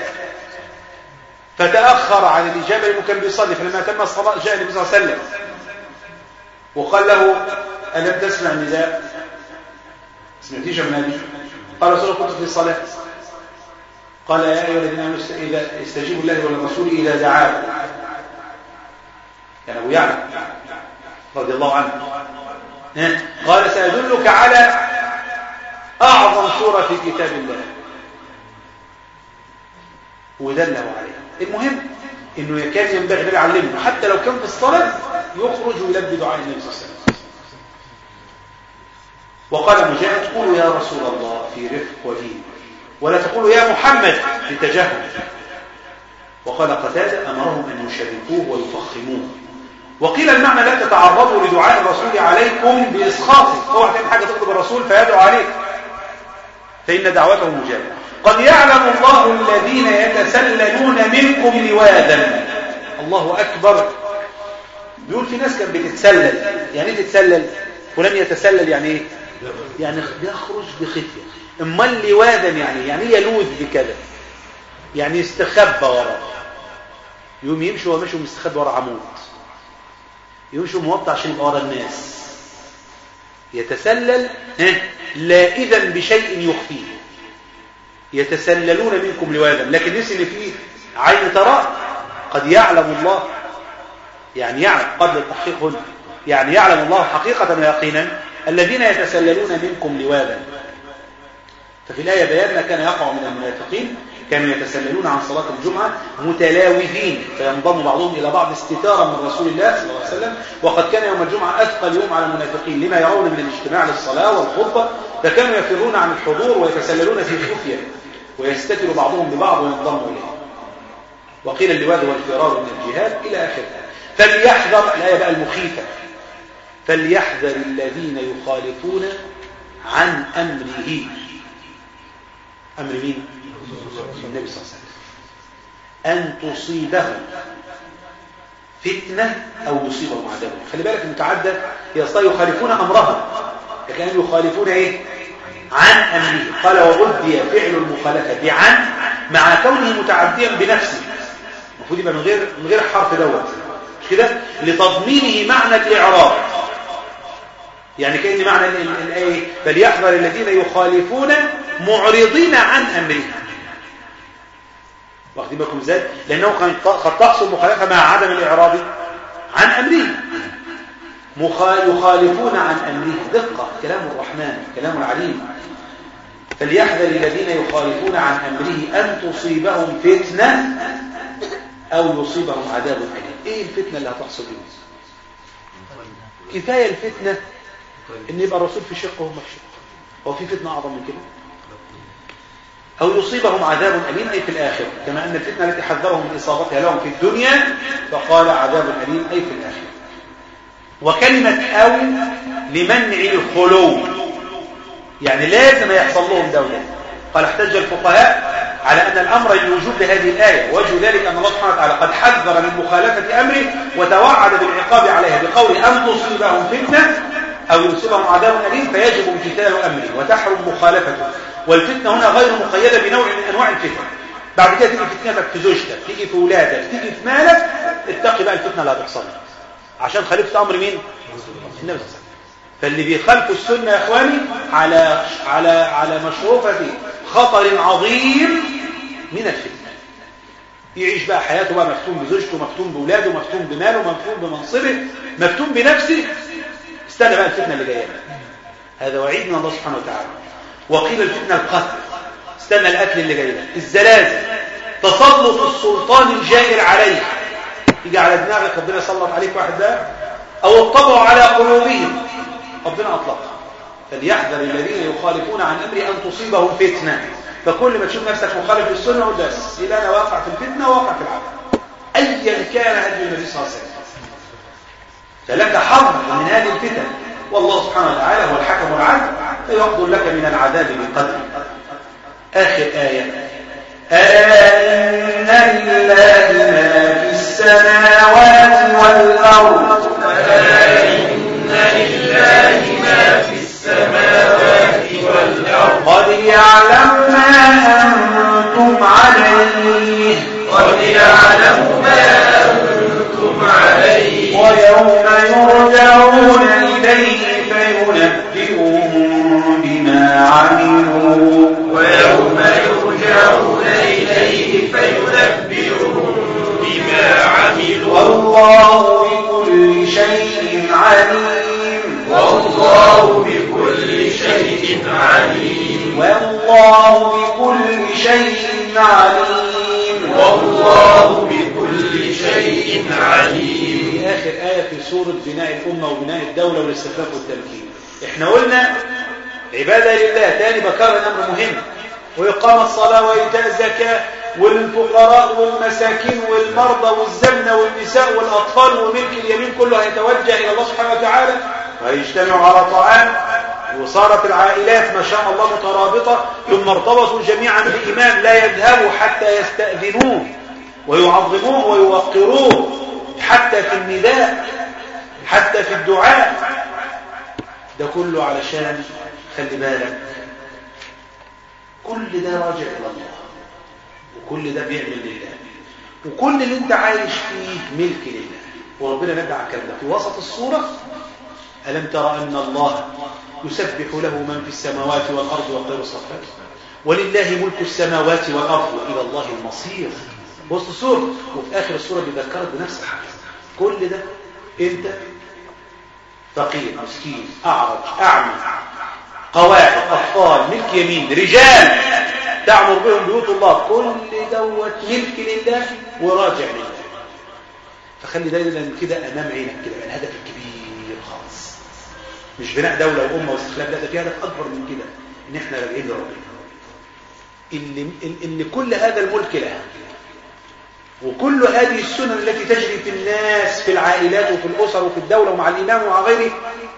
فتأخر عن الإجابة لأنه كان بيصلي فلما تم الصلاة جاء النبي صلى الله عليه وسلم وقال له ألم تسمع النداء سمعتيش من النبي قال رسول الله كنت في الصلاة قال يا أيها الذين آمنوا إذا استجيبوا الله وللرسول إذا دعاكم كان أبو يعلى رضي الله عنه قال سأدلك على أعظم سورة في كتاب الله ودله عليه المهم انه كان ينبغي ان يعلمه حتى لو كان في الصلاه يخرج ويلبي دعاء النبي صلى الله عليه وسلم وقال مجاهد قولوا يا رسول الله في رفق ودين ولا تقولوا يا محمد بتجهل وقال قتاده امرهم ان يشركوه ويفخموه وقيل المعنى لا تتعرضوا لدعاء الرسول عليكم باسخاطه اوعى تعمل حاجه تغضب الرسول فيدعو عليك فان دعوته مجابه قد يعلم الله الذين يتسللون منكم لواذا الله أكبر بيقول في ناس كانت بتتسلل يعني ايه تتسلل فلان يتسلل يعني ايه يعني بيخرج بخفية امال لواذا يعني يعني إيه يلوذ بكذا يعني يستخبى وراه يقوم يمشي وهو ماشي ومستخبى ورا عمود يمشي موطى عشان يبقى ورا الناس يتسلل ها، لائذا بشيء يخفيه يتسللون منكم لواذا لكن ليس ان فيه عين ترى قد يعلم الله يعني يعلم قبل التحقيق هنا يعني يعلم الله حقيقة ويقينا الذين يتسللون منكم لواذا ففي الآية بيان ما كان يقع من المنافقين كانوا يتسللون عن صلاة الجمعة متلاوثين فينضم بعضهم إلى بعض استتارا من رسول الله صلى الله عليه وسلم وقد كان يوم الجمعة أثقل يوم على المنافقين لما يرون من الاجتماع للصلاة والخطبة فكانوا يفرون عن الحضور ويتسللون في خفية ويستتر بعضهم ببعض وينضموا إليه وقيل اللواذ والفرار من الجهاد إلى آخرها فليحذر الآية بقى المخيفة فليحذر الذين يخالفون عن أمره أمر مين؟ النبي صلى الله عليه وسلم أن تصيبهم فتنة أو يصيبهم عذاب خلي بالك المتعدى هي أصلا يخالفون أمرها لكن يخالفون إيه؟ عن أمره قال وعدي فعل المخالفة بعن مع كونه متعديا بنفسه المفروض يبقى من غير من غير حرف دوت مش كده لتضمينه معنى الإعراب يعني كأن معنى ال- ال- الآية فليحذر الذين يخالفون معرضين عن أمره واخدين بالكم ازاي لأنه كان قد تحصل مخالفة مع عدم الإعراب عن أمره مخا- يخالفون عن أمره دقة كلام الرحمن كلام العليم فليحذر الذين يخالفون عن أمره أن تصيبهم فتنة أو يصيبهم عذاب أليم إيه الفتنة اللي هتحصل بهم كفاية الفتنة إن يبقى الرسول في شق وهم في شق هو في فتنة أعظم من كده أو يصيبهم عذاب أليم أي في الآخرة كما أن الفتنة التي حذرهم من إصابتها لهم في الدنيا فقال عذاب أليم أي في الآخرة وكلمة أو لمنع الخلو يعني لازم يحصل لهم دولة قال احتج الفقهاء على أن الأمر يوجب لهذه الآية وجه ذلك أن الله سبحانه وتعالى قد حذر من مخالفة أمره وتوعد بالعقاب عليها بقول أن تصيبهم فتنة أو يصيبهم عذاب أليم فيجب امتثال أمره وتحرم مخالفته والفتنة هنا غير مقيدة بنوع من أنواع الفتن بعد كده تيجي فتنتك في زوجتك تيجي في ولادك تيجي في مالك اتقي بقى الفتنة اللي هتحصل لك عشان خالفت أمر مين؟ النبي صلى الله عليه وسلم فاللي بيخالفوا السنة يا إخواني على على على مشروفة خطر عظيم من الفتنة يعيش بقى حياته بقى مفتون بزوجته مفتون بولاده مفتون بماله مفتون بمنصبه مفتون بنفسه استنى بقى الفتنة اللي جاية هذا وعيد من الله سبحانه وتعالى وقيل الفتنة القتل استنى القتل اللي جاي لك الزلازل تسلط السلطان الجائر عليك يجي على دماغك ربنا يسلط عليك واحد ده او الطبع على قلوبهم ربنا اطلقها فليحذر الذين يخالفون عن امري ان تصيبهم فتنه فكل ما تشوف نفسك مخالف للسنه قول بس يبقى انا واقع في الفتنه وواقع في العذاب ايا كان هدي النبي صلى الله عليه وسلم فلك حظ من هذه الفتن والله سبحانه وتعالى هو الحكم العدل فيقدر لك من العذاب بقدر آخر آية ألا إن لله ما في السماوات والأرض ألا إن لله ما في السماوات والأرض قد يعلم ما أنتم عليه قد يعلم ما أنتم عليه ويوم يرجعون إليه فينبئهم بما عملوا ويوم يرجعون إليه فينبئهم بما عملوا والله بكل شيء عليم والله بكل شيء عليم والله بكل شيء عليم والله بكل شيء عليم في آخر آية في سورة بناء الأمة وبناء الدولة والاستخلاف والتمكين احنا قلنا عبادة لله تاني بكرر أمر مهم وإقامة الصلاة وإيتاء الزكاة والفقراء والمساكين والمرضى والزمنة والنساء والأطفال وملك اليمين كله هيتوجه إلى الله سبحانه وتعالى وهيجتمعوا على طعام وصارت العائلات ما شاء الله مترابطة ثم ارتبطوا جميعا بإمام لا يذهبوا حتى يستأذنوه ويعظموه ويوقروه حتى في النداء حتى في الدعاء ده كله علشان خلي بالك كل ده راجع إلى الله وكل ده بيعمل لله وكل اللي انت عايش فيه ملك لله وربنا نبع على الكلام ده في وسط الصورة ألم ترى أن الله يسبح له من في السماوات والأرض والطير الصفات ولله ملك السماوات والأرض وإلى الله المصير وسط السورة وفي آخر السورة بيذكرك بنفس الحاجة كل ده أنت فقير مسكين أعرج أعمى قواعد أطفال ملك يمين رجال تعمر بهم بيوت الله كل دوت ملك لله وراجع لله فخلي دايما كده أمام عينك كده الهدف الكبير خالص مش بناء دولة وأمة واستخلاف لا ده في هدف أكبر من كده إن إحنا راجعين لربنا إن, إن, إن كل هذا الملك له وكل هذه السنن التي تجري في الناس في العائلات وفي الأسر وفي الدولة ومع الإمام ومع غيره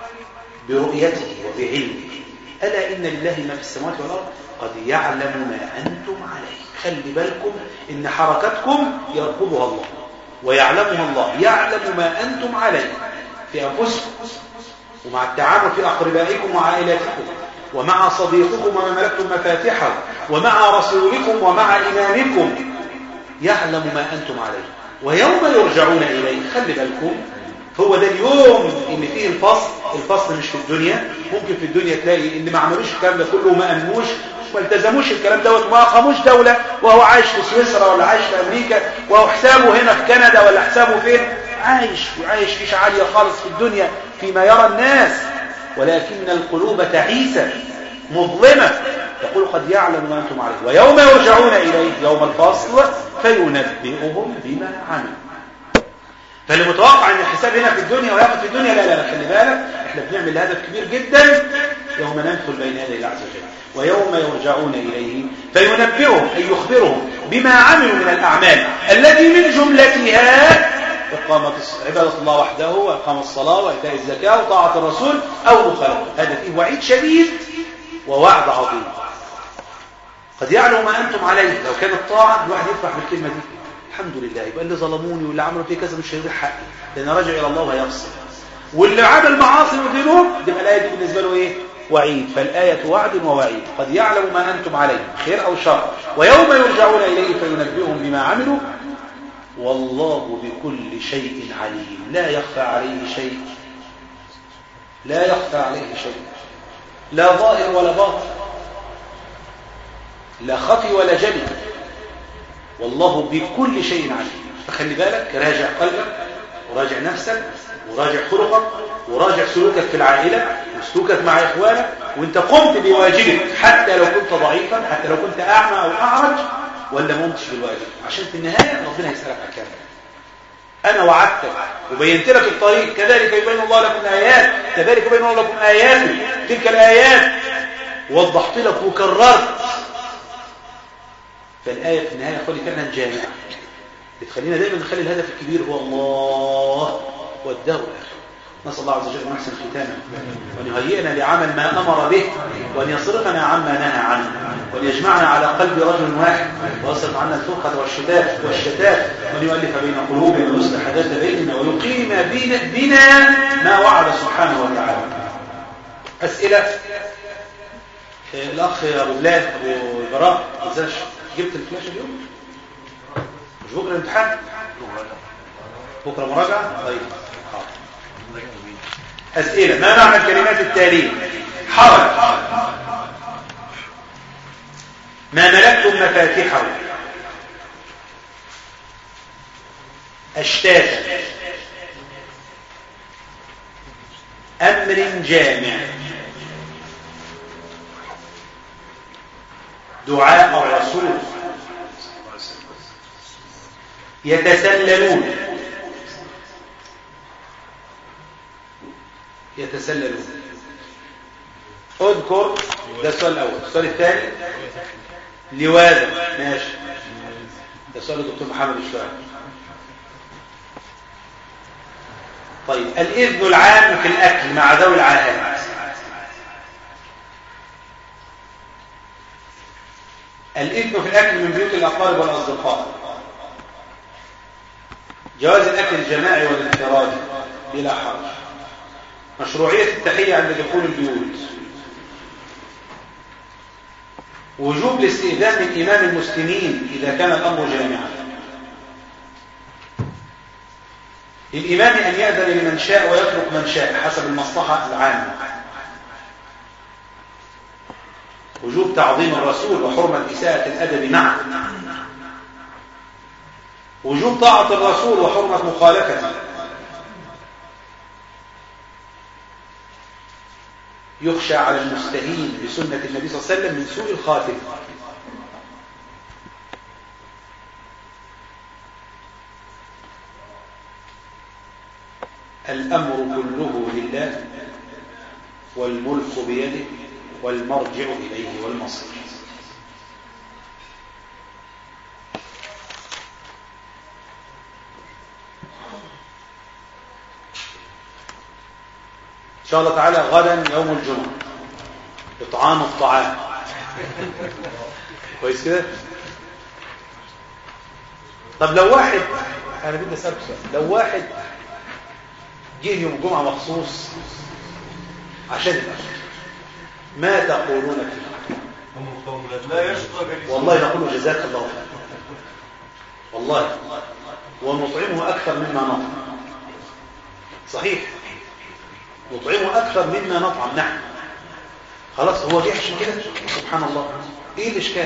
برؤيته وبعلمه ألا إن لله ما في السماوات والأرض قد يعلم ما أنتم عليه خلي بالكم إن حركتكم يرقبها الله ويعلمها الله يعلم ما أنتم عليه في أنفسكم ومع التعامل في أقربائكم وعائلاتكم ومع صديقكم وما ملكتم مفاتحه ومع رسولكم ومع إمامكم يعلم ما أنتم عليه ويوم يرجعون إليه خلي بالكم هو ده اليوم اللي فيه الفصل الفصل مش في الدنيا ممكن في الدنيا تلاقي اللي ما عملوش الكلام ده كله وما أمنوش ما التزموش الكلام دوت وما أقاموش دولة وهو عايش في سويسرا ولا عايش في أمريكا وهو حسابه هنا في كندا ولا حسابه فين عايش وعايش فيش عالية خالص في الدنيا فيما يرى الناس ولكن القلوب تعيسة مظلمة يقول قد يعلم ما أنتم عليه ويوم يرجعون إليه يوم الفصل فينبئهم بما عملوا فاللي متوقع ان الحساب هنا في الدنيا وياخد في الدنيا لا لا لا خلي بالك احنا بنعمل هدف كبير جدا يوم ندخل بين يدي الله عز وجل ويوم يرجعون اليه فينبئهم اي يخبرهم بما عملوا من الاعمال التي من جملتها إقامة عبادة الله وحده وإقام الصلاة وإيتاء الزكاة وطاعة الرسول أو دخله هذا فيه وعيد شديد ووعد عظيم قد يعلم ما أنتم عليه لو كانت طاعة الواحد يفرح بالكلمة دي الحمد لله يبقى اللي ظلموني واللي عملوا فيه كذا مش هيضيع حقي لأن راجع إلى الله وهيفصل واللي عمل معاصي وذنوب تبقى الآية دي بالنسبة له إيه؟ وعيد فالآية وعد ووعيد قد يعلم ما أنتم عليه خير أو شر ويوم يرجعون إليه فينبئهم بما عملوا والله بكل شيء عليم لا يخفى عليه شيء لا يخفى عليه شيء لا ظاهر ولا باطن لا خفي ولا جلي والله بكل شيء عليم فخلي بالك راجع قلبك وراجع نفسك وراجع خلقك وراجع سلوكك في العائلة وسلوكك مع إخوانك وانت قمت بواجبك حتى لو كنت ضعيفا حتى لو كنت أعمى أو أعرج ولا ما قمتش بالواجب عشان في النهاية ربنا يسألك عن الكلام أنا وعدتك وبينت لك الطريق كذلك يبين الله لكم الآيات كذلك يبين الله لكم آياته تلك الآيات وضحت لك وكررت فالآية في النهاية قولي فعلا جامعة بتخلينا دائما نخلي الهدف الكبير هو الله والدولة نسأل الله عز وجل أن يحسن ختامه وأن يهيئنا لعمل ما أمر به وأن يصرفنا عما نهى عنه وأن يجمعنا على قلب رجل واحد ويصرف عنا الفرقة والشتات والشتات وأن يؤلف بين قلوبنا ويصلح ذات بيننا ويقيم بنا, بنا ما وعد سبحانه وتعالى أسئلة الأخ أبو بلال أبو براء إزاش جبت الفلاش اليوم مش بكرة الامتحان بكرة مراجعة طيب أسئلة ما معنى الكلمات التالية حرج ما ملكتم مفاتحه أشتاتا أمر جامع دعاء الرسول يتسللون يتسللون اذكر ده السؤال الاول السؤال الثاني لواذا ماشي ده سؤال الدكتور محمد الشوارع طيب الاذن العام في الاكل مع ذوي العاهات الإثم في الأكل من بيوت الأقارب والأصدقاء جواز الأكل الجماعي والانفرادي بلا حرج مشروعية التحية عند دخول البيوت وجوب الاستئذان من إمام المسلمين إذا كان الأمر جامعا للإمام أن يأذن لمن شاء ويترك من شاء حسب المصلحة العامة وجوب تعظيم الرسول وحرمة إساءة الأدب معه وجوب طاعة الرسول وحرمة مخالفته يخشى على المستهين بسنة النبي صلى الله عليه وسلم من سوء الخاتم الأمر كله لله والملك بيده والمرجع إليه والمصير إن شاء الله تعالى غدا يوم الجمعة إطعام الطعام كويس كده طب لو واحد أنا بدي أسألك سؤال لو واحد جه يوم الجمعة مخصوص عشان الأكل ما تقولون فيه لا يشقى والله نقول جزاك الله خير والله ونطعمه أكثر مما نطعم صحيح نطعمه أكثر مما نطعم نحن خلاص هو جه عشان كده سبحان الله ايه الاشكال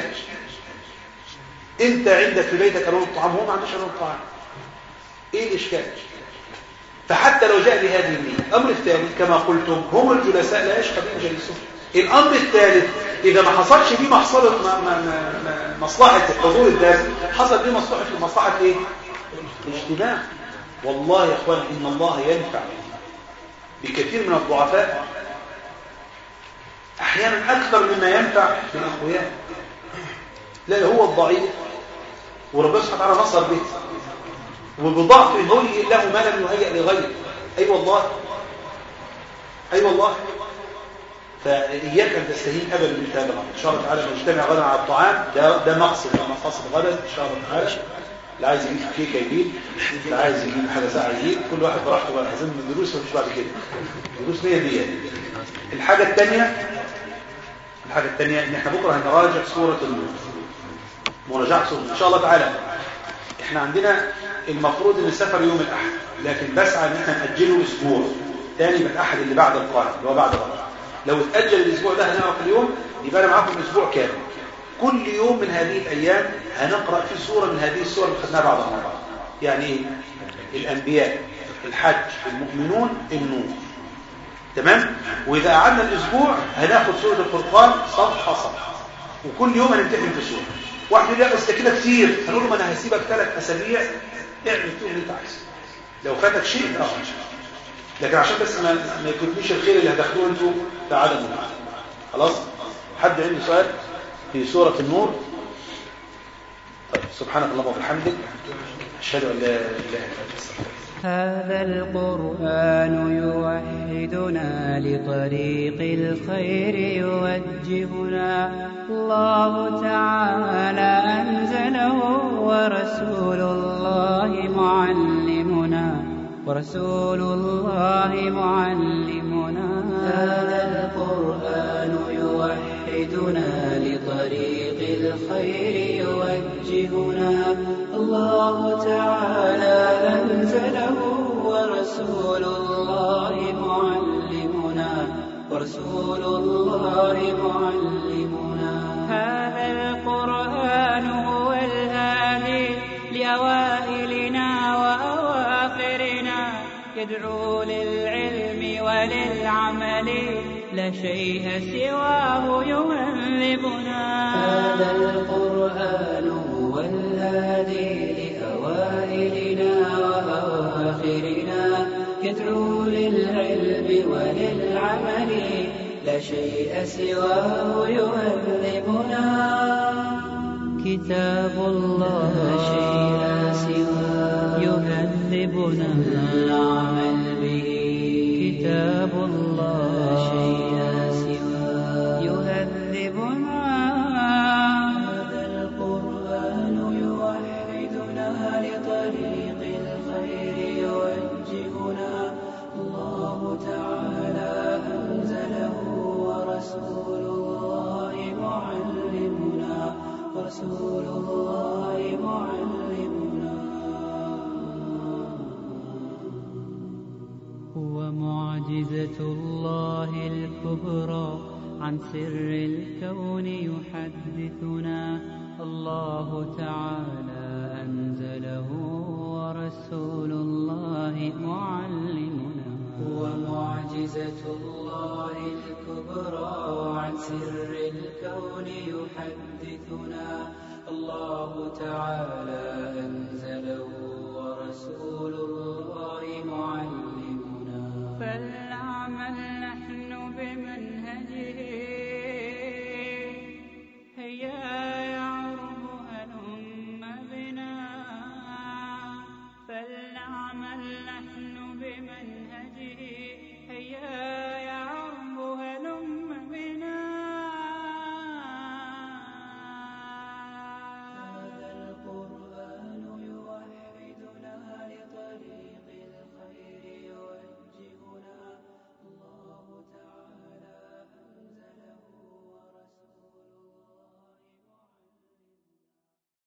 انت عندك في بيتك الوان الطعام هو ما عندوش الوان الطعام ايه الاشكال فحتى لو جاء بهذه النية الامر الثاني كما قلتم هم الجلساء لا يشقى بهم جليسهم الامر الثالث اذا ما حصلش فيه محصله ما ما ما ما مصلحه حضور الدرس حصل فيه مصلحه مصلحه ايه الاجتماع والله يا اخوان ان الله ينفع بكثير من الضعفاء احيانا اكثر مما ينفع بالاقوياء لا هو الضعيف وربنا سبحانه وتعالى نصر به وبضعف هيئ له ما لم يهيئ لغيره اي أيوة والله اي أيوة والله فاياك ان تستهين ابدا بالتابع ان شاء الله تعالى نجتمع غدا على الطعام ده ده مقصد ده مقصد غدا ان شاء الله تعالى اللي عايز يجيب كيكه يجيب اللي عايز يجيب حاجه ساعه يجيب كل واحد براحته بقى لازم من الدروس مفيش بعد كده دروس 100 دي الحاجه الثانيه الحاجه الثانيه ان احنا بكره هنراجع سوره النور مراجعه سوره ان شاء الله تعالى احنا عندنا المفروض ان السفر يوم الاحد لكن بسعى ان احنا ناجله اسبوع تاني من الاحد اللي بعد القادم اللي هو بعد غد لو اتاجل الاسبوع ده هنعرف اليوم يبقى انا معاكم اسبوع كامل كل يوم من هذه الايام هنقرا في سوره من هذه السور اللي خدناها بعضها مع بعض يعني ايه الانبياء الحج المؤمنون النور تمام واذا قعدنا الاسبوع هناخد سوره الفرقان صفحه صفحه وكل يوم هنمتحن في سوره واحد يقول لا بس ده كده كتير هنقول له ما انا هسيبك ثلاث اسابيع اعمل فيهم اللي انت عايزه لو فاتك شيء اه لكن عشان بس ما ما يكونش الخير اللي هتاخدوه انتوا تعالوا خلاص حد عنده سؤال في سوره النور طيب سبحانك اللهم وبحمدك اشهد ان لا اله الا انت هذا القرآن يوحدنا لطريق الخير يوجهنا الله تعالى أنزله ورسول الله معلمنا ورسول الله معلمنا هذا القرآن يوحدنا لطريق الخير يوجهنا الله تعالى أنزله ورسول الله معلمنا ورسول الله معلمنا هذا القرآن هو الهادي لأوائلنا وأواخرنا يدعو للعلم وللعمل لا شيء سواه يهذبنا هذا القرآن هو الهادي لأوائلنا وأواخرنا يدعو للعلم وللعمل لا شيء سواه يهذبنا كتاب الله لا شيء سواه يهذبنا العمل به كتاب الله لا شيء سواه يهذبنا هذا القرآن يوحدنا لطريق الخير هو معجزة الله الكبرى عن سر الكون يحدثنا الله تعالى أنزله ورسول الله معلمنا هو معجزة الله الكبرى عن سر الكون يحدثنا الله تعالى أنزله ورسول